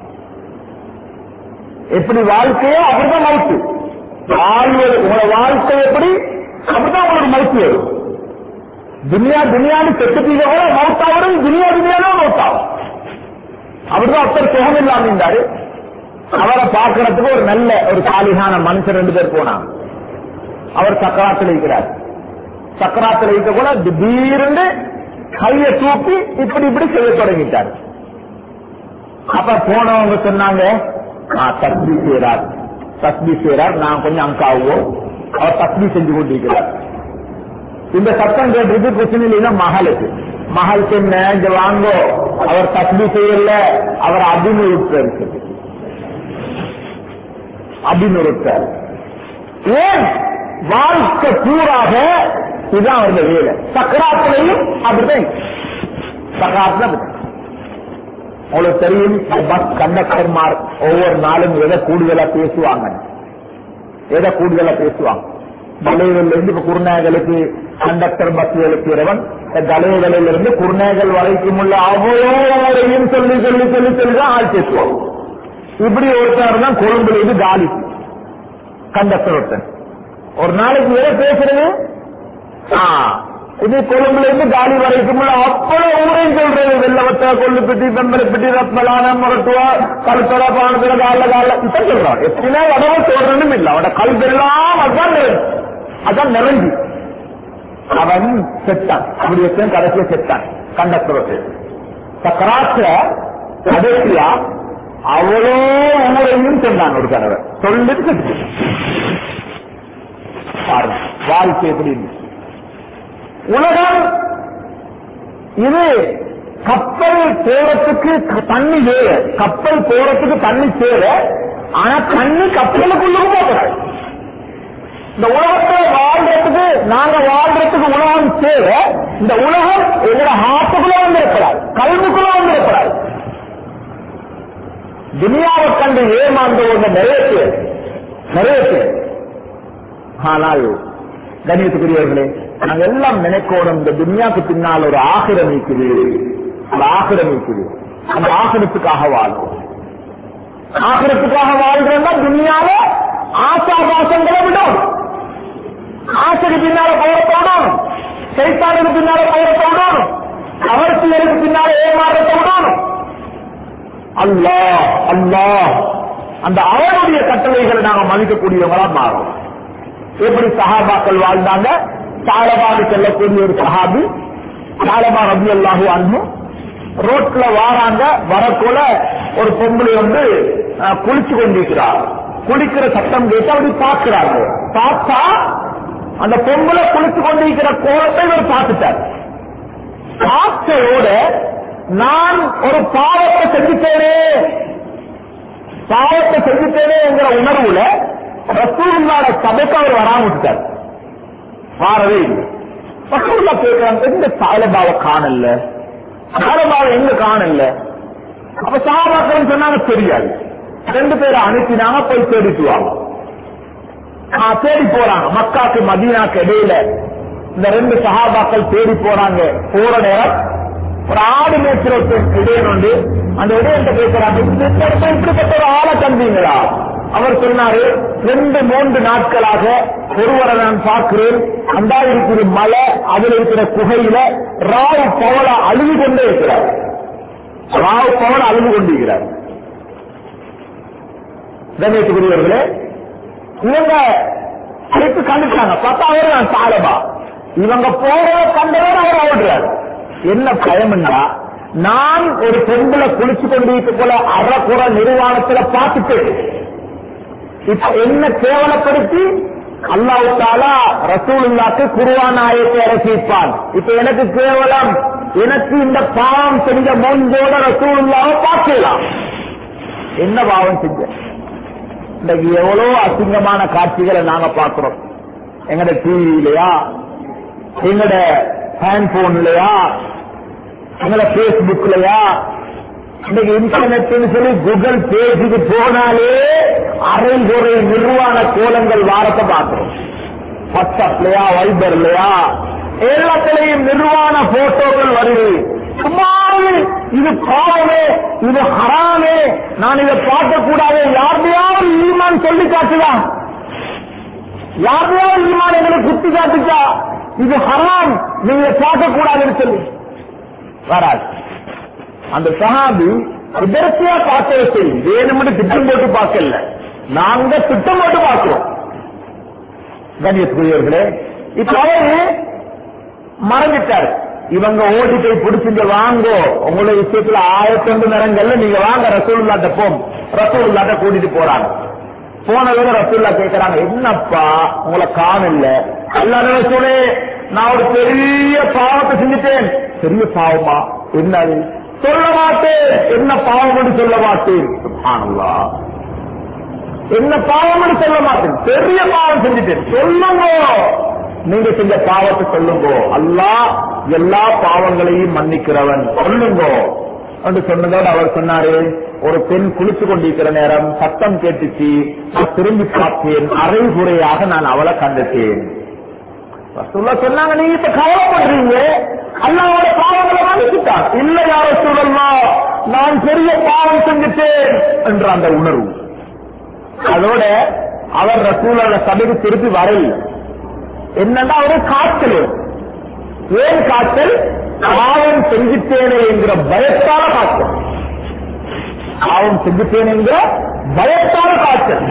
எப்படி வாழ்க்கையோ அப்படிதான் மவுத்து வாழ்வது உங்களோட வாழ்க்கை எப்படி அப்படிதான் உங்களுக்கு மவுத்து வரும் துனியா துனியான்னு செத்துட்டீங்க கூட மவுத்தா வரும் துனியா துனியாதான் மவுத்தாகும் அப்படிதான் ஒருத்தர் சுகம் இல்லாம இருந்தாரு அவரை பார்க்கறதுக்கு ஒரு நல்ல ஒரு சாலிகான மனுஷன் ரெண்டு பேர் போனாங்க அவர் சக்கராத்தில் இருக்கிறார் சக்கராத்தில் இருக்க கூட திடீர்னு கைய தூக்கி இப்படி இப்படி செய்ய தொடங்கிட்டார் அப்ப போனவங்க சொன்னாங்க "ஆ, தஸ்பி செய்யறார் தஸ்பி செய்யறார் நான் கொஞ்சம் அங்காவுவோம் அவர் தஸ்பி செஞ்சு கொண்டிருக்கிறார் இந்த சத்தம் கேட்டிருக்கு பிரச்சனை மகளுக்கு மகளுக்கு என்ன இங்க வாங்கோ அவர் தஸ்பி செய்யல அவர் அபிமுறுத்தார் அபிமுறுத்தார் ஏன் வாழ்க்கை பூராக இதுதான் அவருடைய வேலை சக்கராத்திலையும் அப்படிதான் சக்கராத்துல அப்படிதான். உங்களுக்கு தெரியும் இந்த பஸ் கண்டக்டர்மார் ஒவ்வொரு நாளும் எதை கூடுதலா பேசுவாங்க எதை கூடுதலா பேசுவாங்க தலைவரில் இருந்து இப்ப குருநாயகலுக்கு கண்டக்டர் பஸ் எழுக்கிறவன் தலைவர்களில் இருந்து குருநாயகல் வரைக்கும் உள்ள அவ்வளோரையும் சொல்லி சொல்லி சொல்லி சொல்லி தான் ஆள் பேசுவாங்க இப்படி ஒருத்தர் தான் கொழும்புல இருந்து காலி கண்டக்டர் ஒருத்தன் ஒரு நாளைக்கு எதை பேசுறது ஆ, இது கொழும்புல இருந்து காலி வரைக்கும் உள்ள அவ்வளவு ஊரையும் சொல்றது வெள்ளவத்த கொல்லுப்பட்டி பெம்பலப்பட்டி ரத்மலான முரட்டுவா கழுத்தட பானத்துல கால கால இப்ப சொல்றான் எப்படின்னா உடம்பு சொல்றதும் இல்ல அவட கல்வெல்லாம் அதான் நிறைஞ்சு அதான் நிறைஞ்சு அவன் செத்தான் அப்படி வச்சு கடைசியா செத்தான் கண்டக்டர் சக்கராத்துல கடைசியா அவ்வளோ ஊரையும் சொன்னான் ஒரு கனவை சொல்லிட்டு செத்து பாருங்க வாழ்க்கை எப்படி இருக்கு உலகம் இது கப்பல் போறதுக்கு க- தண்ணி தேவை கப்பல் போறதுக்கு தண்ணி தேவை ஆனா தண்ணி கப்பலுக்குள்ள போகிறாய் இந்த உலகத்துல வாழ்றதுக்கு நாங்க வாழ்றதுக்கு உலகம் தேவை இந்த உலகம் எங்களோட ஹார்ட்டுக்குள்ள வந்து இருக்கிறார் கல்விக்குள்ள வந்து இருக்கிறார் துனியாவை கண்டு ஏமாந்தவங்க நிறைய பேர் நிறைய பேர் ஆனால் கணியத்துக்குரியவர்களே நாங்க எல்லாம் நினைக்கோடும் இந்த துன்யாக்கு பின்னால் ஒரு ஆகிரம் இருக்குது அந்த ஆகிரம் இருக்குது அந்த ஆகிரத்துக்காக வாழ்வோம் ஆகிரத்துக்காக வாழ்றோம்னா துன்யாவ ஆசாபாசங்களை விடும் ஆசைக்கு பின்னால பயிரத்தை விடணும் சைத்தானுக்கு பின்னால பயிரத்தை விடணும் அவர்த்தியலுக்கு பின்னால ஏமாறத்தை விடணும் அல்லாஹ் அல்லாஹ் அந்த அவனுடைய கட்டளைகளை நாங்க மதிக்கக்கூடியவங்களா மாறும் எப்படி சஹாபாக்கள் வாழ்ந்தாங்க சாலபாடு செல்லக்கூடிய ஒரு சஹாபி சாலபா ரபி அல்லாஹு அன்பு ரோட்ல வாராங்க வரக்குள்ள ஒரு பொம்பளை வந்து அஹ், குளிச்சு கொண்டிருக்கிறார் குளிக்கிற சத்தம் கேட்டு அப்படி பார்க்கிறாங்க பார்த்தா அந்த பொம்பளை குளிச்சு கொண்டிருக்கிற கோலத்தை இவர் பார்த்துட்டார் பார்த்தோட நான் ஒரு பாவத்தை செஞ்சுட்டேனே பாவத்தை செஞ்சுட்டேனே என்கிற உணர்வுல ரசூலுல்லாட சபைக்கு அவர் வராம விட்டுட்டார் வாரவே இல்லை ரசூல்லா கேட்கிறாங்க எங்க சாலபாவை காணல சாலபாவை எங்க காணல அப்ப சாபாக்கள் சொன்னாங்க தெரியாது ரெண்டு பேரை அனுப்பினாங்க போய் தேடிட்டு வாங்க ஆ, தேடி போறாங்க மக்காக்கு மதீனாக்கு இடையில இந்த ரெண்டு சஹாபாக்கள் தேடி போறாங்க போற நேரம் ஒரு ஆடு மேய்ச்சிற இடையன் உண்டு அந்த இடையன்ட்ட கேட்கிறாங்க இந்த இடத்துல இப்படிப்பட்ட ஒரு ஆளை தந்தீங்களா அவர் சொன்னாரு ரெண்டு மூன்று நாட்களாக ஒருவரை நான் பார்க்கிறேன் அந்த இருக்கிற மலை அதில் இருக்கிற குகையில ராவ் பவள அழுது கொண்டே இருக்கிறார் ராவ் பவள அழுது கொண்டிருக்கிறார் கணேசகுரியவர்களே இவங்க அழைத்து கண்டுட்டாங்க பார்த்தா அவர் நான் சாலபா இவங்க போறத கண்டவர் அவர் ஓடுறார் என்ன பயம்டா நான் ஒரு பெண்களை குளிச்சு கொண்டிருக்க போல அறக்குற நிர்வாணத்துல பார்த்துட்டு இப்ப என்ன கேவலப்படுத்தி அல்லாஹ் தாலா ரசூலுல்லாக்கு குருவான் ஆயத்தை அரசிப்பான் இப்ப எனக்கு கேவலம் எனக்கு இந்த பாவம் செஞ்ச மோஞ்சோட ரசூலுல்லாவை பார்க்கலாம் என்ன பாவம் செஞ்ச இன்னைக்கு எவ்வளவு அசிங்கமான காட்சிகளை நாங்க பார்க்கிறோம் எங்கட டிவிலையா எங்கட ஹேண்ட்போன்லயா எங்கட பேஸ்புக்லயா இன்னைக்கு இன்டர்நெட்னு சொல்லி கூகுள் பேஜுக்கு போனாலே அரை குறை நிர்வாண கோலங்கள் வாரத்தை பார்க்கிறோம் வாட்ஸ்அப்லயா வைபர்லயா எல்லாத்திலையும் நிர்வாண போட்டோக்கள் வருது சும்மாவே இது பாவமே இது ஹராமே நான் இதை பார்க்க கூடாது யாருடையாவது ஈமான் சொல்லி காட்டுதா யாருடையாவது ஈமான் எங்களுக்கு குத்தி காட்டுச்சா இது ஹராம் நீங்க பார்க்க கூடாதுன்னு சொல்லி வராது அந்த சஹாபி இதற்கையா பார்க்கவே சரி வேணும்னு திட்டம் போட்டு பார்க்கல நாங்க திட்டம் போட்டு பார்க்கிறோம் கண்ணியத்துக்குரியவர்களே இப்ப அவரு மறந்துட்டாரு இவங்க ஓடி போய் பிடிச்சிங்க வாங்கோ உங்களுடைய விஷயத்துல ஆயிரத்தொண்டு நேரங்கள்ல நீங்க வாங்க ரசூல்லாட்ட போம் ரசூல்லாட்ட கூட்டிட்டு போறாங்க போனதும் ரசூல்லா கேட்கறாங்க என்னப்பா உங்களை காணல அல்லாத ரசூலே நான் ஒரு பெரிய பாவத்தை செஞ்சுட்டேன் பெரிய பாவமா என்னது சொல்ல மாட்டேன் என்ன பாவம்னு சொல்ல மாட்டேன் சுப்ஹானல்லாஹ். என்ன பாவம்னு சொல்ல மாட்டேன் பெரிய பாவம் செஞ்சுட்டேன் சொல்லுங்க நீங்க செஞ்ச பாவத்தை சொல்லுங்க அல்லாஹ் எல்லா பாவங்களையும் மன்னிக்கிறவன் சொல்லுங்க என்று சொன்னதோடு அவர் சொன்னாரு ஒரு பெண் குளிச்சு கொண்டிருக்கிற நேரம் சத்தம் கேட்டுச்சு நான் திரும்பி பார்த்தேன் அரை குறையாக நான் அவளை கண்டுட்டேன் ரசூல்லா சொன்னாங்க நீங்க இப்ப கவலைப்படுறீங்க அல்லாவோட பாவங்களை மன்னிச்சுட்டான் இல்ல யார சொல்லலாம் நான் பெரிய பாவம் செஞ்சுட்டேன் என்ற அந்த உணர்வு அதோட அவர் ரசூலோட சபைக்கு திருப்பி வரல என்னன்னா அவரு காய்ச்சல் ஏன் காய்ச்சல் பாவம் செஞ்சுட்டேனே என்கிற பயத்தால காய்ச்சல் பாவம் செஞ்சுட்டேன் என்கிற பயத்தால காய்ச்சல்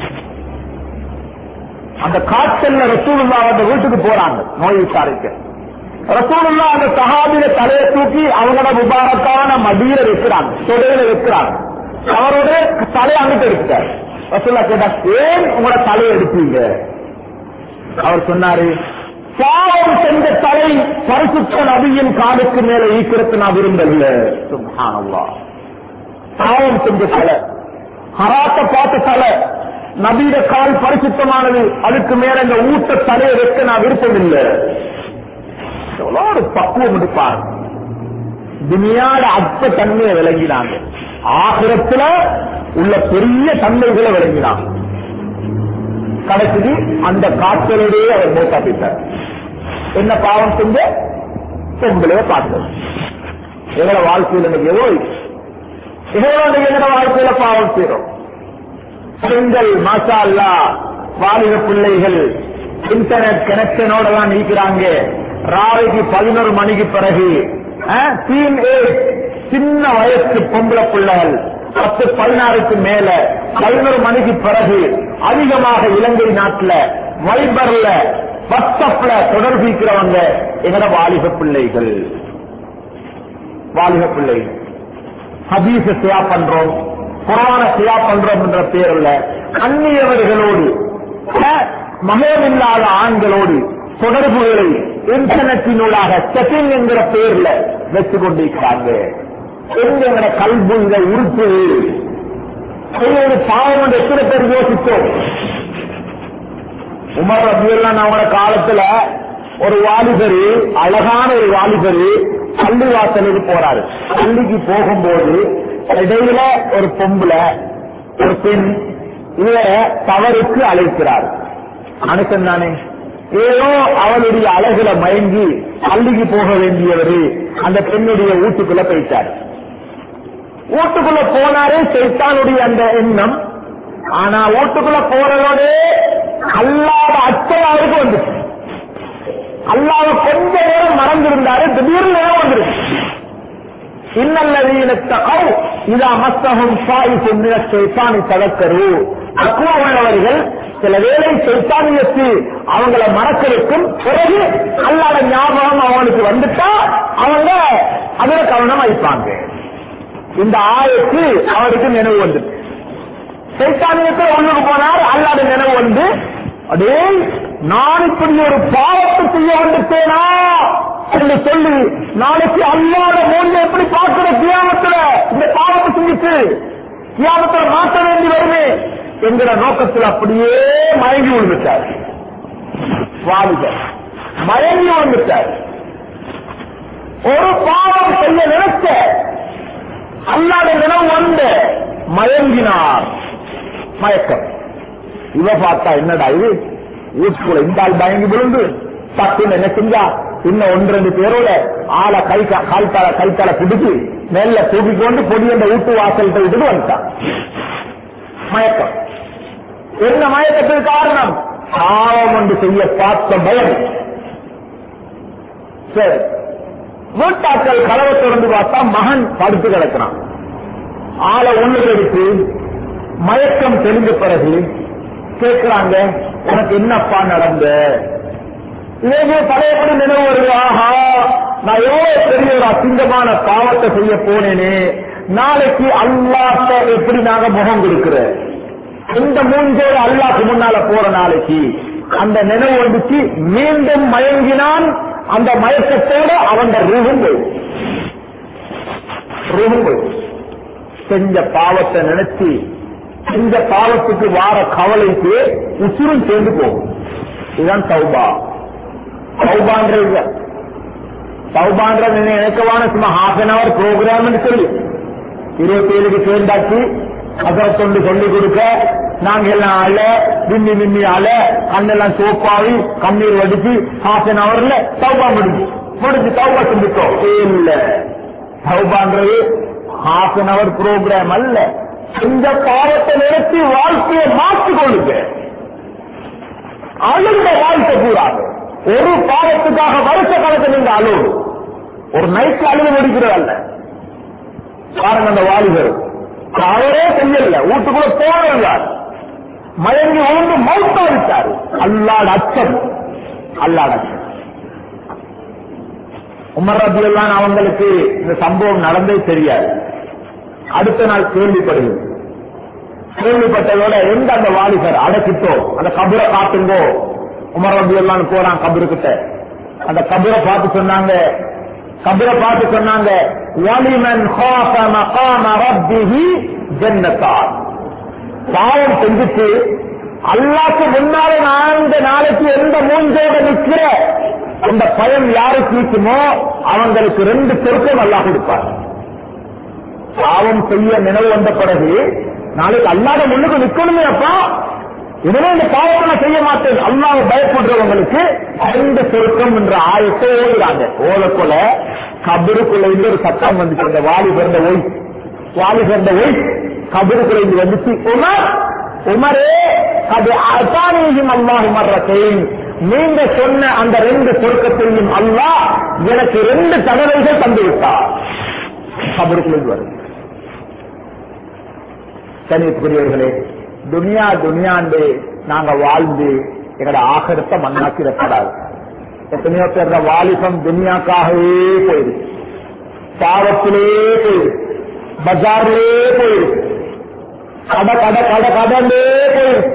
அந்த காய்ச்சல்ல ரசூலுல்லா அந்த வீட்டுக்கு போறாங்க நோய் விசாரிக்க ரசூலுல்லா அந்த சஹாபில தலையை தூக்கி அவங்களோட முபாரக்கான மடியில வைக்கிறாங்க தொடையில வைக்கிறாங்க அவரோட தலையை அங்கிட்டு எடுத்துட்டார் ரசூல்லா கேட்டா ஏன் உங்களோட தலையை எடுப்பீங்க அவர் சொன்னாரு பாவம் செஞ்ச தலை பரிசுத்த நபியின் காலுக்கு மேல ஈக்கிறதுக்கு நான் விரும்பல சுப்ஹானல்லாஹ் பாவம் செஞ்ச தலை ஹராத்த பார்த்த தலை நபீட கால் பரிசுத்தமானது அதுக்கு மேல இந்த ஊட்ட தலையை வைக்க நான் விருப்பம் இல்லை எவ்வளவு ஒரு பக்குவம் எடுப்பார் துனியாட அற்ப தன்மையை விளங்கினாங்க ஆகிரத்துல உள்ள பெரிய தன்மைகளை விளங்கினாங்க கடைசி அந்த காய்ச்சலோடயே அவர் மூத்தா போயிட்டார் என்ன பாவம் செஞ்ச பொம்பளைய பார்த்தது எங்களோட வாழ்க்கையில் எனக்கு எவ்வளவு இருக்கு? எவ்வளவு எங்களோட வாழ்க்கையில பாவம் செய்யறோம் பெண்கள் மாஷா அல்லா வாலிப பிள்ளைகள் இன்டர்நெட் கனெக்ஷனோட எல்லாம் நீக்கிறாங்க ராவைக்கு பதினோரு மணிக்கு பிறகு டீன் ஏஜ் சின்ன வயசு பொம்பளை பிள்ளைகள் பத்து பதினாறுக்கு மேல பதினோரு மணிக்கு பிறகு அதிகமாக இலங்கை நாட்டுல வைபர்ல வாட்ஸ்அப்ல தொடர்பிக்கிறவங்க எங்கட வாலிப பிள்ளைகள் வாலிப பிள்ளைகள் ஹதீஸ சியா பண்றோம் குரான சியா பண்றோம் என்ற பேர்ல அந்நியவர்களோடு மகமில்லாத ஆண்களோடு தொடர்புகளை இன்டர்நெட்டினூடாக செட்டிங் என்கிற பேர்ல வச்சு கொண்டிருக்கிறாங்க எங்களோட கல்வி இதை உறுப்பு ஒரு பாவம் என்று எத்தனை பேர் யோசித்தோம் உமர் ரபியெல்லாம் நம்மளோட காலத்துல ஒரு வாலிபர் அழகான ஒரு வாலிபர் பள்ளி வாசலுக்கு போறாரு பள்ளிக்கு போகும்போது இடையில ஒரு பொம்பளை ஒரு பெண் இவரை தவறுக்கு அழைக்கிறார் மனுஷன் தானே ஏதோ அவளுடைய அழகுல மயங்கி பள்ளிக்கு போக வேண்டியவர் அந்த பெண்ணுடைய வீட்டுக்குள்ள போயிட்டார் வீட்டுக்குள்ள போனாரே சைத்தானுடைய அந்த எண்ணம் ஆனா வீட்டுக்குள்ள போறதோட அல்லாத அச்சம் அவருக்கு வந்துச்சு அல்லாத கொஞ்ச நேரம் மறந்திருந்தாரு திடீர்னு நேரம் வந்துருச்சு இன்னல்லதீன தகவ் இதா மஸ்தகம் சாயிசு மின ஷைத்தானி ததக்கரு அக்குவ உள்ளவர்கள் சில வேளை சைத்தானியத்து அவங்கள மறக்கிறதுக்கும் பிறகு அல்லாத ஞாபகம் அவனுக்கு வந்துட்டா அவங்க அதுல கவனம் வைப்பாங்க இந்த ஆயத்து அவருக்கு நினைவு வந்துட்டு சைத்தானியத்தில் உள்ளுக்கு போனார் அல்லாத நினைவு வந்து அடே நான் இப்படி ஒரு பாவத்தை செய்ய வந்துட்டேனா என்று சொல்லி நாளைக்கு அல்லாத மூஞ்ச எப்படி பார்க்கிற கியாமத்துல இந்த பாவத்தை செஞ்சுட்டு கியாமத்துல மாற்ற வேண்டி வருமே என்கிற நோக்கத்தில் அப்படியே மயங்கி விழுந்துட்டார் வாலிபர் மயங்கி விழுந்துட்டார் ஒரு பாவம் செய்ய நினைச்ச அல்லாத நினைவு வந்த மயங்கினார் மயக்கம் இவ பார்த்தா என்னடா இது வீட்டுக்குள்ள இந்த ஆள் பயங்கி விழுந்து டக்குன்னு என்ன செஞ்சா இன்னும் ஒன்று ரெண்டு பேரோட ஆளை கை கா- கால் தலை கை தலை பிடிச்சு மேல தூக்கி கொண்டு பொடி அந்த வீட்டு வாசல்கிட்ட விட்டுட்டு வந்துட்டான் மயக்கம் என்ன மயக்கத்துக்கு காரணம் பாவம் ஒன்று செய்ய பார்த்த பயம் சரி வீட்டாக்கள் கதவை திறந்து பார்த்தா மகன் படுத்து கிடக்கிறான் ஆளை ஒண்ணு எடுத்து மயக்கம் தெரிஞ்ச பிறகு கேட்கிறாங்க உனக்கு என்னப்பா நடந்த இதே பழையபடி நினைவு வருது ஆஹா நான் எவ்வளவு பெரிய ஒரு அசிங்கமான பாவத்தை செய்ய போனேனே நாளைக்கு அல்லாட்ட எப்படி நாங்க முகம் கொடுக்கிற இந்த மூஞ்சோடு அல்லாக்கு முன்னால போற நாளைக்கு அந்த நினைவு வந்துச்சு மீண்டும் மயங்கினான் அந்த மயக்கத்தோட அவன் ரூபம் போயிடும் ரூபம் போயிடும் செஞ்ச பாவத்தை நினைச்சு செஞ்ச பாவத்துக்கு வார கவலைக்கு உசுரும் சேர்ந்து போகும் இதுதான் சௌபா சௌபான்றது சௌபான்றது நினைக்கவான சும்மா ஹாஃப் அன் அவர் ப்ரோக்ராம் சொல்லி இருபத்தி ஏழுக்கு சேர்ந்தாச்சு அதற்கொண்டு சொல்லிக் கொடுக்க நாங்க எல்லாம் அழ மின்னி மின்னி அழ கண்ணெல்லாம் சோப்பாவி கண்ணீர் வடிச்சு ஹாஃப் அன் அவர்ல சௌபா முடிஞ்சு முடிஞ்சு சௌபா செஞ்சுட்டோம் இல்ல சௌபான்றது ஹாஃப் அன் அவர் ப்ரோக்ராம் அல்ல இந்த பாவத்தை நிறுத்தி வாழ்க்கையை மாற்றிக் கொள்ளுங்க அழுந்த வாழ்க்கை கூடாது ஒரு பாவத்துக்காக வருஷ கணக்கு நீங்க அழுவு ஒரு நைட்ல அழுது முடிக்கிறது அல்ல பாருங்க அந்த வாலிபர் அவரே செய்யல வீட்டுக்குள்ள போனார் மயங்கி உழுந்து மௌத்தா விட்டார் அல்லாட அச்சம் அல்லாட அச்சம் உமர் ரபி எல்லாம் அவங்களுக்கு இந்த சம்பவம் நடந்தே தெரியாது அடுத்த நாள் கேள்விப்படுகிறது கேள்விப்பட்டதோட எங்க அந்த வாலிபர் அடக்கிட்டோ அந்த கபரை காட்டுங்கோ உமர் ரபி எல்லாம் போறான் கபருக்கிட்ட அந்த கபரை பார்த்து சொன்னாங்க கபரை பார்த்து சொன்னாங்க வலிமன் خاف مقام ربه ஜன்னத்தான் பாவம் செஞ்சுட்டு அல்லாக்கு முன்னால நான் இந்த நாளைக்கு எந்த மூஞ்சோட நிக்கிற அந்த பயம் யாருக்கு இருக்குமோ அவங்களுக்கு ரெண்டு சொர்க்கம் அல்லாஹ் கொடுப்பார் பாவம் செய்ய நினைவு வந்த பிறகு நாளைக்கு அல்லாத முன்னுக்கு நிக்கணுமே அப்பா இனிமே இந்த பாவத்தை நான் செய்ய மாட்டேன் அல்லாஹ் பயப்படுறவங்களுக்கு ரெண்டு சொர்க்கம் என்ற ஆயத்தை ஓடுறாங்க ஓத போல கபருக்குள்ள இருந்து ஒரு சத்தம் வந்துச்சு அந்த வாலி பிறந்த ஒய் வாலி பிறந்த ஒய் கபருக்குள்ள இருந்து வந்துச்சு உமர் உமரே அது அசானியும் அல்லாஹ் மர்றத்தையும் நீங்க சொன்ன அந்த ரெண்டு சொர்க்கத்தையும் அல்லாஹ் எனக்கு ரெண்டு தடவைகள் தந்து விட்டார் கபருக்குள்ள இருந்து வருது கணிப்புக்குரியவர்களே துனியா துனியாண்டு நாங்க வாழ்ந்து எங்களோட ஆகரத்தை மண்ணாக்கிடப்படாது எத்தனையோ பேர் வாலிபம் துனியாக்காகவே போயிடுச்சு பாவத்திலே போயிடுச்சு பஜார்லே போயிடுச்சு கடை கடை கடை கடலே போயிடுச்சு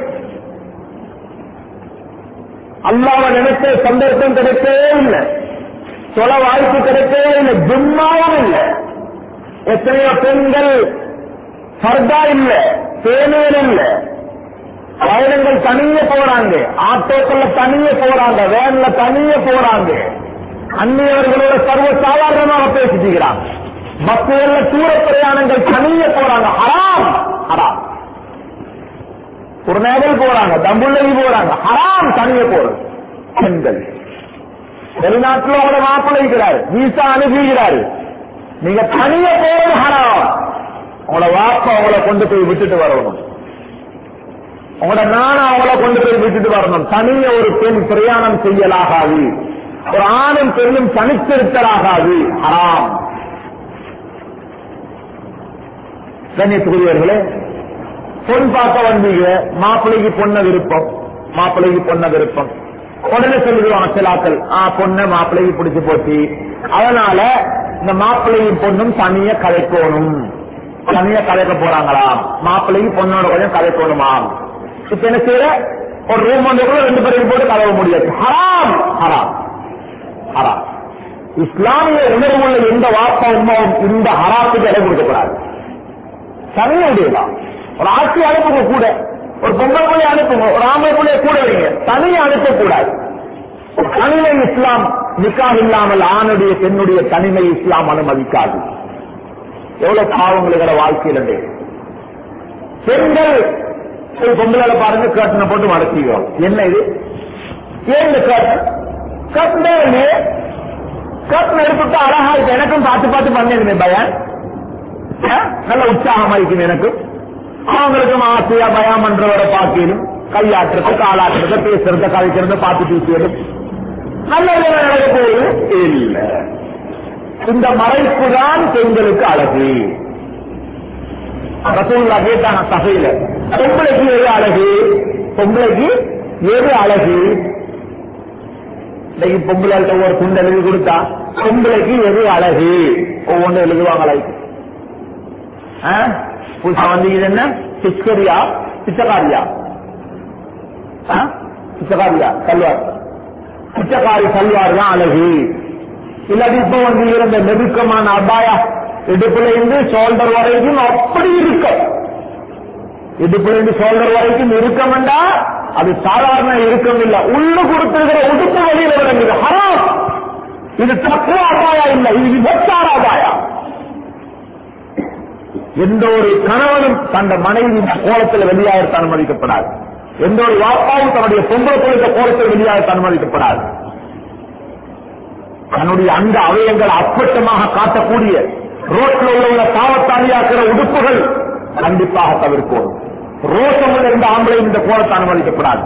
அல்லாம நினைச்ச சந்தர்ப்பம் கிடைக்கவே இல்லை தொலை வாய்ப்பு கிடைக்கவே இல்லை ஜும்மாவும் இல்லை எத்தனையோ பெண்கள் ஃபர்தா இல்ல தேநீர் இல்ல பயணங்கள் தனியே போறாங்க ஆட்டோக்கள்ல தனியே போறாங்க வேன்ல தனியே போறாங்க அந்நியவர்களோட சர்வ சாதாரணமாக பேசிக்கிறாங்க பஸ்ல தூர பிரயாணங்கள் தனியே போறாங்க ஹராம் ஹராம் ஒரு நேரம் போறாங்க தம்புள்ளி போறாங்க ஹராம் தனியே போறது பெண்கள் வெளிநாட்டுல உங்களோட மாப்பிள்ளை இருக்கிறாரு வீசா அனுப்புகிறாரு நீங்க தனியே போறது ஹராம் உங்களோட வாப்பா உங்களை கொண்டு போய் விட்டுட்டு வரணும் உங்களோட நானும் அவங்கள கொண்டு போய் விட்டுட்டு வரணும் தனிய ஒரு பெண் பிரயாணம் செய்யலாகாது ஒரு ஆணும் பெண்ணும் தனித்திருத்தலாகாது ஹராம் கண்ணியத்துக்குரியவர்களே பொன் பார்க்க வந்தீங்க மாப்பிள்ளைக்கு பொண்ண விருப்பம் மாப்பிள்ளைக்கு பொண்ண விருப்பம் உடனே சொல்லிடுவாங்க சிலாக்கள் ஆ பொண்ணு மாப்பிள்ளைக்கு பிடிச்சு போச்சு அதனால இந்த மாப்பிள்ளையும் பொண்ணும் தனிய கலைக்கணும் தனியா கலைக்க போறாங்களாம் மாப்பிள்ளைக்கு பொண்ணோட கொஞ்சம் கலைக்கணுமாம் இப்ப என்ன செய்யற ஒரு ரூம் வந்து கூட ரெண்டு பேருக்கு போட்டு கலவ முடியாது ஹராம் ஹராம் ஹராம் இஸ்லாமிய உணர்வுள்ள எந்த வாப்பா உமாவும் இந்த ஹராத்துக்கு இடம் கொடுக்கக்கூடாது தனியா விடலாம் ஒரு ஆட்சி அனுப்புங்க கூட ஒரு பொம்பளை பிள்ளை அனுப்புங்க ஒரு ஆம்பளை பிள்ளைய கூட வைங்க தனியா அனுப்பக்கூடாது தனிமை இஸ்லாம் நிக்காக இல்லாமல் ஆணுடைய பெண்ணுடைய தனிமை இஸ்லாம் அனுமதிக்காது எவ்வளவு பாவங்களுக்கிற வாழ்க்கையில் இருக்கு. பெண்கள் ஒரு பொம்பளை பாருங்க கட்டணை போட்டு மடக்கிக்கிறோம் என்ன இது ஏன் இந்த கட் கட்டணே இல்லையே கட்டணம் எடுத்துட்டு அழகா இருக்கு எனக்கும் பார்த்து பார்த்து பண்ணிருமே பயான் ஆ? நல்ல உற்சாகமா இருக்கும் எனக்கு அவங்களுக்கும் ஆசையா பயம் பண்றவரை பார்க்கணும் கையாட்டுறது காலாட்டுறது பேசுறத கலைக்கிறத பார்த்து பேசியது நல்ல வேலை நடக்க போகுது இல்ல இந்த மறைப்பு தான் பெண்களுக்கு அழகு ரசூல்லா கேட்டாங்க சபையில பொம்பளைக்கு எது அழகு பொம்பளைக்கு எது அழகு இன்னைக்கு பொம்பளைகிட்ட ஒரு துண்டு எழுதி கொடுத்தா பொம்பளைக்கு எது அழகு ஒவ்வொன்று எழுதுவாங்களே ஆ? புதுசா வந்து இது என்ன பிச்சரியா பிச்சைக்காரியா ஆ? பிச்சைக்காரியா கல்வார் பிச்சைக்காரி கல்வார் தான் அழகு இல்லாட்டி இப்ப வந்து இருந்த நெருக்கமான அபாயா இடுப்புல இருந்து ஷோல்டர் வரைக்கும் அப்படி இருக்கும் இடுப்புல இருந்து ஷோல்டர் வரைக்கும் இருக்கமெண்டா அது சாதாரண இருக்கம் இல்ல உள்ள கொடுத்திருக்கிற உடுப்பு வழியில விளங்குது ஹராம் இது தப்பு அபாயா இல்ல இது விபச்சார அபாயா எந்த ஒரு கணவனும் தந்த மனைவி இந்த கோலத்தில் வெளியாக அனுமதிக்கப்படாது எந்த ஒரு வாப்பாவும் தன்னுடைய பொங்கல் குறித்த கோலத்தில் வெளியாக அனுமதிக்கப்படாது தன்னுடைய அந்த அவயங்கள் அப்பட்டமாக காட்டக்கூடிய ரோட்ல உள்ள பாவத்தாலியாக்கிற உடுப்புகள் கண்டிப்பாக தவிர்க்கணும் ரோஷமுள்ள இருந்த ஆம்பளை இந்த கோலத்தை அனுமதிக்கப்படாது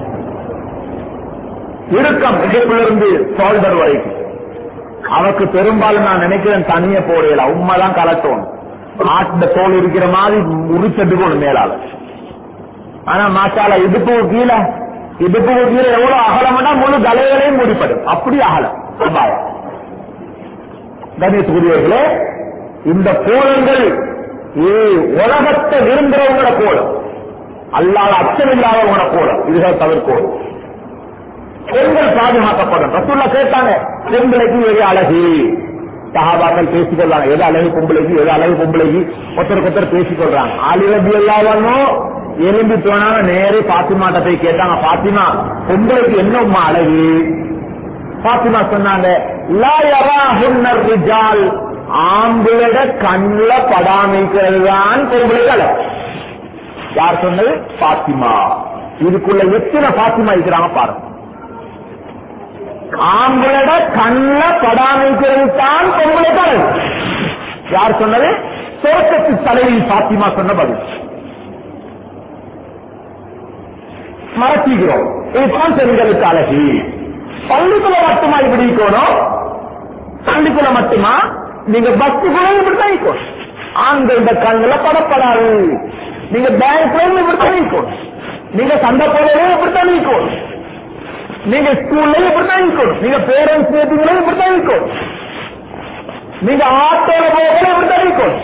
இறுக்கம் இடுப்பிலிருந்து ஷோல்டர் வரைக்கும் அவருக்கு பெரும்பாலும் நான் நினைக்கிறேன் தனிய போடையில உண்மைதான் கலட்டணும் ஆட்டுல தோல் இருக்கிற மாதிரி உரிச்செட்டுக்கணும் மேலால ஆனா மாச்சால இடுப்பு கீழே இடுப்பு கீழே எவ்வளவு அகலம்னா முழு தலைகளையும் மூடிப்படும் அப்படி அகலம் அபாயம் கணேஷ்குரியவர்களே இந்த கோலங்கள் ஏ உலகத்தை விரும்புறவங்களோட கோலம் அல்லாத அச்சம் இல்லாதவங்களோட கோலம் இதுதான் தவிர்க்கோடும் பெண்கள் பாதுகாக்கப்படும் ரசூல்லா கேட்டாங்க பெண்களுக்கு எது அழகு சஹாபாக்கள் பேசிக்கொள்றாங்க எது அழகு பொம்பளைக்கு எது அழகு பொம்பளைக்கு ஒருத்தருக்கு ஒருத்தர் பேசிக்கொள்றாங்க ஆலிரபி எல்லாவனும் எலும்பி போனாங்க நேரே பாத்திமாட்ட போய் கேட்டாங்க பாத்திமா பொம்பளைக்கு என்னம்மா அழகு பாத்திமா சொன்னாங்க லா யராஹுன்னர் ரிஜால் ஆம்பளோட கண்ணுல படாமைக்கிறது தான் பொம்பளைக்கு அழகு யார் சொன்னது பாத்திமா இதுக்குள்ள எத்தனை பாத்திமா இருக்கிறாங்க பாருங்க ஆம்பளோட கண்ணுல படாமைக்கிறது தான் பொம்பளைக்கு அழகு யார் சொன்னது தோட்டத்து தலைவி பாத்திமா சொன்ன பதில் மறைச்சிக்கிறோம் இதுதான் பெண்களுக்கு அழகு பள்ளிக்குள்ள மட்டுமா இப்படி இருக்கணும் பள்ளிக்குள்ள மட்டுமா நீங்க பஸ்ஸுக்குள்ள இப்படித்தான் இருக்கணும் ஆண்கள் இந்த கண்ணுல படப்படாது நீங்க பேங்க்ல இப்படித்தான் இருக்கணும் நீங்க சண்டை போடவே இப்படித்தான் இருக்கணும் நீங்க ஸ்கூல்ல இப்படித்தான் இருக்கணும் நீங்க பேரண்ட்ஸ் மீட்டிங்ல இப்படித்தான் இருக்கணும் நீங்க ஆட்டோல போகல இப்படித்தான் இருக்கணும்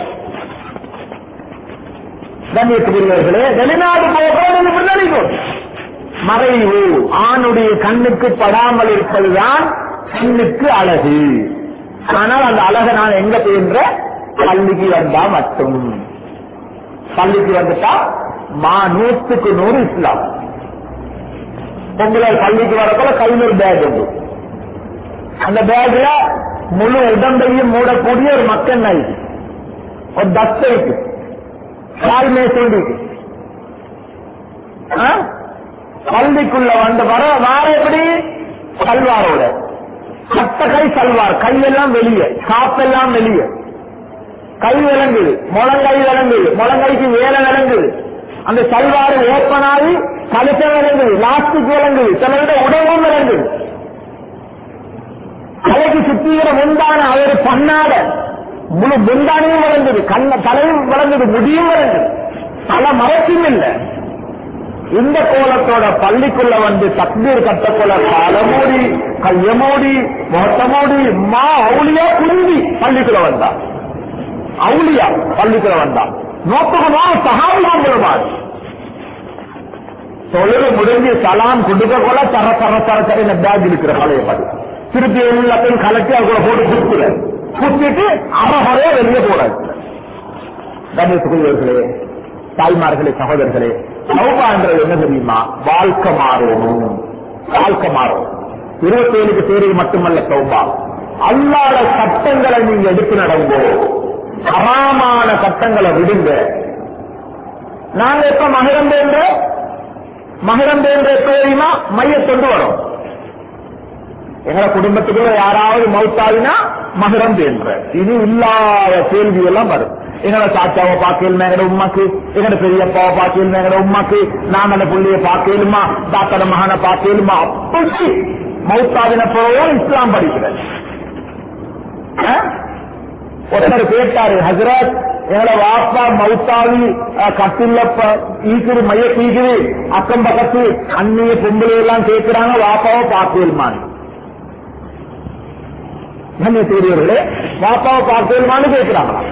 கண்ணியத்துக்குரியவர்களே வெளிநாடு போகல நீங்க இப்படித்தான் இருக்கணும் மறைவு ஆணுடைய கண்ணுக்கு படாமல் இருப்பதுதான் கண்ணுக்கு அழகு ஆனால் அந்த அழகை நான் எங்க போயின்ற பள்ளிக்கு வந்தா மட்டும் பள்ளிக்கு வந்துட்டா மா நூற்றுக்கு நூறு இஸ்லாம் பொங்கல் பள்ளிக்கு வரக்குள்ள கையில் ஒரு பேக் உண்டு அந்த பேக்ல முழு உடம்பையும் மூடக்கூடிய ஒரு மக்கள் இருக்கு ஒரு தஸ்தை இருக்கு கால் மேசோண்டு இருக்கு ஆ? பள்ளிக்குள்ள வந்து வர வார எப்படி சல்வாரோட சட்ட கை சல்வார் கையெல்லாம் வெளியே காப்பெல்லாம் வெளியே கை விளங்குது முழங்கை விளங்குது முழங்கைக்கு வேலை விளங்குது அந்த சல்வாறு ஓப்பன் ஆகி கழுத்த விளங்குது லாஸ்டிக் விளங்குது சிலருடைய உடம்பும் விளங்குது தலைக்கு சுத்திகிற முந்தான அவர் பண்ணாத முழு முந்தானையும் விளங்குது கண்ண தலையும் விளங்குது முடியும் விளங்குது தலை மறைச்சும் இல்லை இந்த கோலத்தோட பள்ளிக்குள்ள வந்து தக்பீர் கட்டக்குள்ள காலமூடி கையமூடி முகத்தமூடி மா அவுளியா குந்தி பள்ளிக்குள்ள வந்தா அவுளியா பள்ளிக்குள்ள வந்தா நோக்கமா சகாபிகள் தொழில் முடிஞ்சு சலாம் கொடுக்க கூட தர தர தர தர இந்த பேக் இருக்கிற பழைய பாடு திருப்பி எல்லாத்தையும் கலட்டி அவங்கள போட்டு குடுக்குற குத்திட்டு அறகுறையா வெளியே போடாது கண்ணியத்துக்குரியவர்களே தாய்மார்களே சகோதரர்களே சௌபான்றது என்ன தெரியுமா வாழ்க்கை மாறணும் வாழ்க்கை மாறும் இருபத்தி ஏழுக்கு பேருக்கு மட்டுமல்ல சௌபா அல்லாத சட்டங்களை நீங்க எடுத்து நடங்கோ அறாமான சட்டங்களை விடுங்க நாங்க எப்ப மகரம் என்ற மகரம் என்ற எப்ப தெரியுமா மையத்தொண்டு வரும் எங்களை குடும்பத்துக்குள்ள யாராவது மௌத்தாவினா மகரம் என்ற இது இல்லாத கேள்வி எல்லாம் வரும் எங்களோட சாச்சாவை பார்க்கலுமா எங்கட உமாக்கு எங்கட பெரியப்பாவை பார்க்கலுமா எங்கட உமாக்கு நான் அந்த புள்ளைய பார்க்கலுமா டாக்டர் மகனை பார்க்கலுமா அப்படி மௌத்தாவின போவோம் இஸ்லாம் படிக்கிறேன் ஆ? ஒருத்தர் கேட்டாரு ஹசரத் எங்களோட வாப்பா மௌத்தாவி கட்டில ஈக்குது மைய ஈக்குது அக்கம் பக்கத்து அந்நிய பொம்பளை எல்லாம் கேட்கிறாங்க வாப்பாவை பார்க்கலுமான்னு நம்ம தெரியவர்களே வாப்பாவை பார்க்கலுமான்னு கேட்கிறாங்களா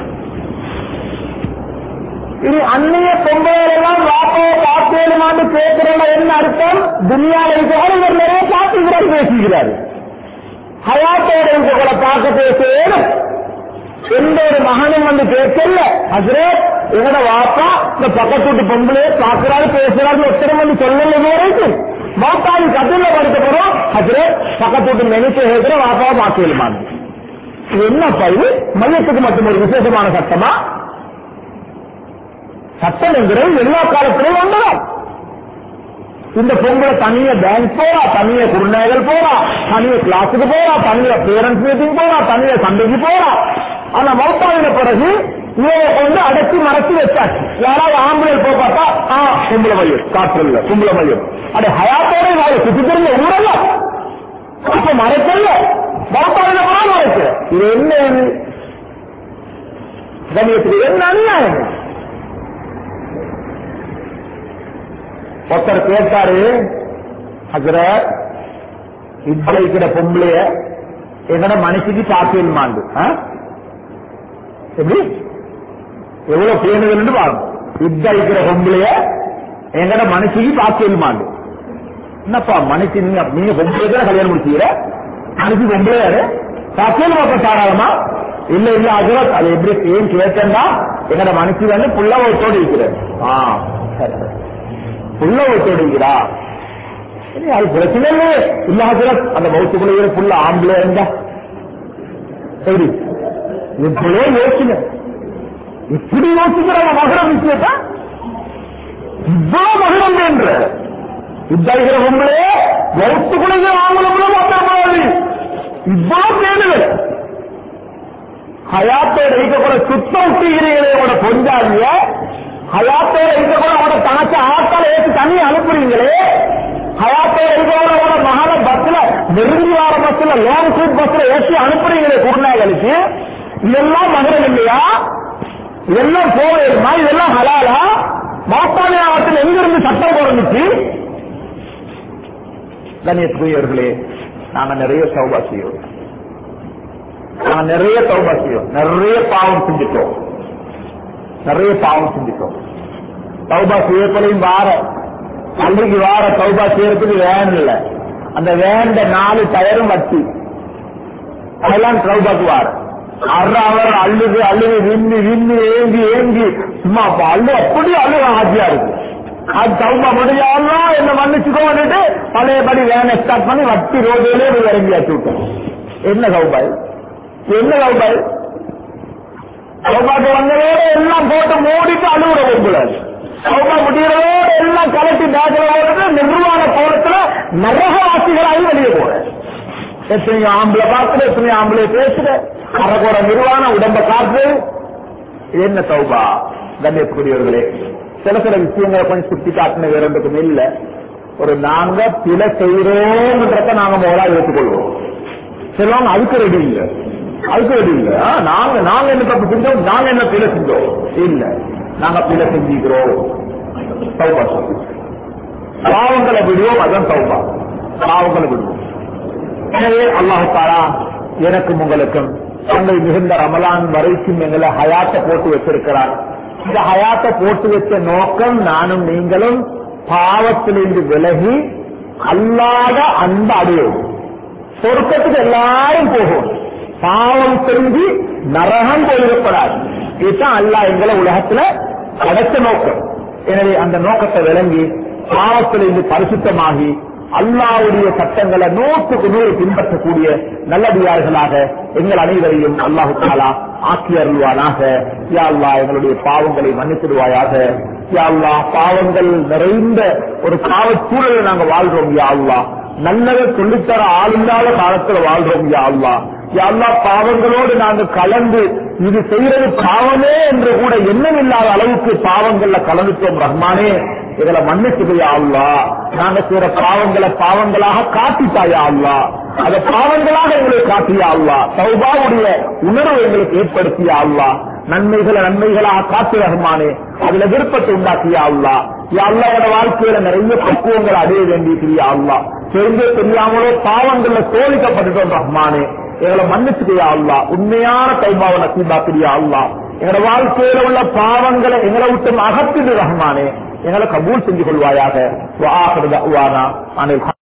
இது அந்நிய பொம்பளையெல்லாம் வாப்பாவை பார்க்கலுமான்னு கேட்கிறோம் என்ன அர்த்தம் துனியாவில் இருக்கிறார் இவர் நிறைய பார்த்துக்கிறார் பேசுகிறார் ஹயாத்தோட இருக்கிற பார்க்க பேசுவேன் எந்த ஒரு மகனும் வந்து கேட்கல ஹசரத் எங்கட வாப்பா இந்த பக்கத்து வீட்டு பொம்பளையே பார்க்கிறாரு பேசுறாரு ஒருத்தரும் வந்து சொல்லல வரைக்கும் வாப்பாவி கட்டில படுத்த போறோம் ஹசரத் பக்கத்து வீட்டு மெனிச்சு கேட்கிற வாப்பாவை பார்க்கலுமான்னு இது என்னப்பா இது மையத்துக்கு மட்டும் ஒரு விசேஷமான சட்டமா சட்டம் என்கிறது எல்லா காலத்திலையும் ஒன்றுதான் இந்த பொங்கலை தனிய பேங்க் போறா தனிய குருநாயகர் போறா தனிய கிளாஸுக்கு போறா தனிய பேரண்ட்ஸ் மீட்டிங் போறா தனிய சண்டைக்கு போறா ஆனா மௌத்தாவின பிறகு இவங்க கொண்டு அடைச்சி மறைச்சு வச்சாச்சு யாராவது ஆம்புலன்ஸ் போய் பார்த்தா ஆ கும்பல மையம் காற்று இல்ல கும்பல மையம் அட ஹயாத்தோட நாளை சுத்தி தெரிஞ்ச ஊரல்ல அப்ப மறைக்கல மௌத்தாவின போறா மறைக்க இது என்ன இது கணியத்துக்கு என்ன அநியாயம் இது? ஒருத்தர் கேட்டாரு ஹசரத் இப்ப இருக்கிற பொம்பளைய எங்கட மனுஷிக்கு பாக்கியமாண்டு எப்படி எவ்வளவு பேணுதல் பாருங்க இப்ப இருக்கிற பொம்பளைய எங்கட மனுஷிக்கு பாக்கியமாண்டு என்னப்பா மனுஷி நீங்க நீங்க பொம்பளை தான் கல்யாணம் முடிச்சீங்க மனுஷி பொம்பளையாரு பாக்கியம் பார்க்க தாராளமா இல்ல இல்ல ஹசரத் அது எப்படி ஏன் கேட்டேன்னா எங்கட மனுஷி வந்து புள்ளவத்தோடு இருக்கிறார் ஆ சரி சரி புள்ள ஒத்துடுகிறா அது பிரச்சனை இல்லை இல்லாத அந்த பௌத்துக்குள்ள புள்ள ஆம்பளை இருந்தா சரி இவ்வளோ யோசனை இப்படி யோசிக்கிறாங்க மகரம் விஷயத்த இவ்வளவு மகரம் என்ற இದ್ದಾகிற பொம்பளே பௌத்துக்குள்ள ஆம்பளை மாத்தாடி இவ்வளவு பேருகள் ஹயாத்தோட இருக்கக்கூட சுத்தம் விட்டுகிறீங்களே உங்களோட பொஞ்சாதிய ஹயாத்தோட இருக்கக்கூட உங்களோட தனக்கு ஆட்களை ஏற்று தண்ணி அனுப்புறீங்களே ஹயாத்தோட இருக்கக்கூட உங்களோட மகான பஸ்ல நெருங்கி வார பஸ்ல லாங் ட்ரிப் பஸ்ல ஏற்றி அனுப்புறீங்களே குருநாயகளுக்கு இதெல்லாம் மகரம் இல்லையா இதெல்லாம் போவேருமா இதெல்லாம் ஹலாலா மாப்பாளைய ஆற்றில் எங்கிருந்து சட்டம் பிறந்துச்சு கணியத்துக்குரியவர்களே நாம நிறைய சௌபா செய்வோம் நாம நிறைய தௌபா செய்வோம் நிறைய பாவம் செஞ்சுட்டோம் நிறைய பாவம் செஞ்சுட்டோம் தௌபா செய்யப்படையும் வார பள்ளிக்கு வார தௌபா செய்யறதுக்கு வேன் இல்ல அந்த வேண்ட நாலு டயரும் வட்டி அதெல்லாம் தௌபாக்கு வார அற அவர் அள்ளுது அள்ளுது விம்மி விம்மி ஏங்கி ஏங்கி சும்மா அப்ப அள்ளு அப்படி அழுக ஆட்சியா இருக்கு அது தௌபா முடியாமலாம் என்ன மன்னிச்சுக்கோ வந்துட்டு பழையபடி வேனை ஸ்டார்ட் பண்ணி வட்டி ரோடிலே போய் இறங்கியாச்சு விட்டோம் என்ன சௌபாய் என்ன சௌபாய் சௌபாக்கு வந்ததோட எல்லாம் போட்டு மூடிட்டு அழுகுற கூடாது சௌபா முடிகிறதோட எல்லாம் கலட்டி பேக்கில் போட்டு நிர்வாண கோலத்துல நரகவாசிகளாகி வெளியே போற எத்தனையோ ஆம்பளை பார்க்கிற எத்தனையோ ஆம்பளை பேசுற அரைக்கூட நிர்வாண உடம்ப காற்று இது என்ன சௌபா கண்ணியத்துக்குரியவர்களே சில சில விஷயங்களை கொஞ்சம் சுட்டி காட்டின வேற ஒன்றுக்கும் இல்ல ஒரு நாங்க பிழை செய்யறோம்ன்றத நாங்க முதலா ஏற்றுக்கொள்வோம் சிலவங்க அதுக்கு ரெடி இல்ல அதுக்கு ரெடி இல்ல ஆ, நாங்க நாங்க என்ன தப்பு செஞ்சோம் நாங்க என்ன பிழை செஞ்சோம் இல்ல நாங்க பிழை செஞ்சுக்கிறோம் தௌபா சொல்லு. பாவங்களை விடுவோம் அதான் தௌபா பாவங்களை விடுவோம் எனவே அல்லாஹு தாலா எனக்கும் உங்களுக்கும் தங்கள் மிகுந்த ரமலான் வரைக்கும் எங்களை ஹயாத்தை போட்டு வச்சிருக்கிறார் இந்த ஹயாத்தை போட்டு வச்ச நோக்கம் நானும் நீங்களும் பாவத்திலிருந்து விலகி அல்லாத அன்பு அடையும் சொர்க்கத்துக்கு எல்லாரும் போகும் பாவம் தெரிஞ்சு நரகம் போயிடப்படாது இதுதான் அல்லாஹ் எங்களை உலகத்துல அடைச்ச நோக்கம் எனவே அந்த நோக்கத்தை விளங்கி பாவத்திலிருந்து பரிசுத்தமாகி அல்லாவுடைய சட்டங்களை நூற்றுக்கு நூறு பின்பற்றக்கூடிய நல்லடியார்களாக எங்கள் அனைவரையும் அல்லாஹு தாலா ஆக்கி அருள்வானாக யா அல்லாஹ் எங்களுடைய பாவங்களை மன்னித்திடுவாயாக யா அல்லாஹ் பாவங்கள் நிறைந்த ஒரு பாவச் சூழலை நாங்க வாழ்றோம் யா அல்லாஹ் நல்லதை சொல்லித்தர ஆளில்லாத காலத்துல வாழ்றோம் யா அல்லாஹ் யா அல்லாஹ் பாவங்களோடு நாங்க கலந்து இது செய்யறது பாவமே என்று கூட எண்ணம் இல்லாத அளவுக்கு பாவங்கள்ல கலந்துட்டோம் ரஹ்மானே இதுல மன்னிச்சுதையா அல்லா நாங்க செய்யற பாவங்களை பாவங்களாக காட்டித்தாயா அல்லா அத பாவங்களாக எங்களை காட்டியா அல்லா சௌபாவுடைய உணர்வு எங்களுக்கு ஏற்படுத்தியா அல்லா நன்மைகளை நன்மைகளாக காட்டு ரஹ்மானே அதுல விருப்பத்தை உண்டாக்கியா அல்லா யா அல்லாவோட வாழ்க்கையில நிறைய பக்குவங்களை அடைய வேண்டியிருக்கிறியா அல்லா தெரிஞ்சோ தெரியாமலோ பாவங்கள்ல சோதிக்கப்பட்டுட்டோம் ரஹ்மானே எங்களை மன்னிச்சுக்கையா அல்லா உண்மையான தைபாவை நசீபாக்கிறியா அல்லா எங்களோட வாழ்க்கையில உள்ள பாவங்களை எங்களை விட்டு அகற்றிடு ரஹ்மானே எங்களை கபூல் செஞ்சு கொள்வாயாக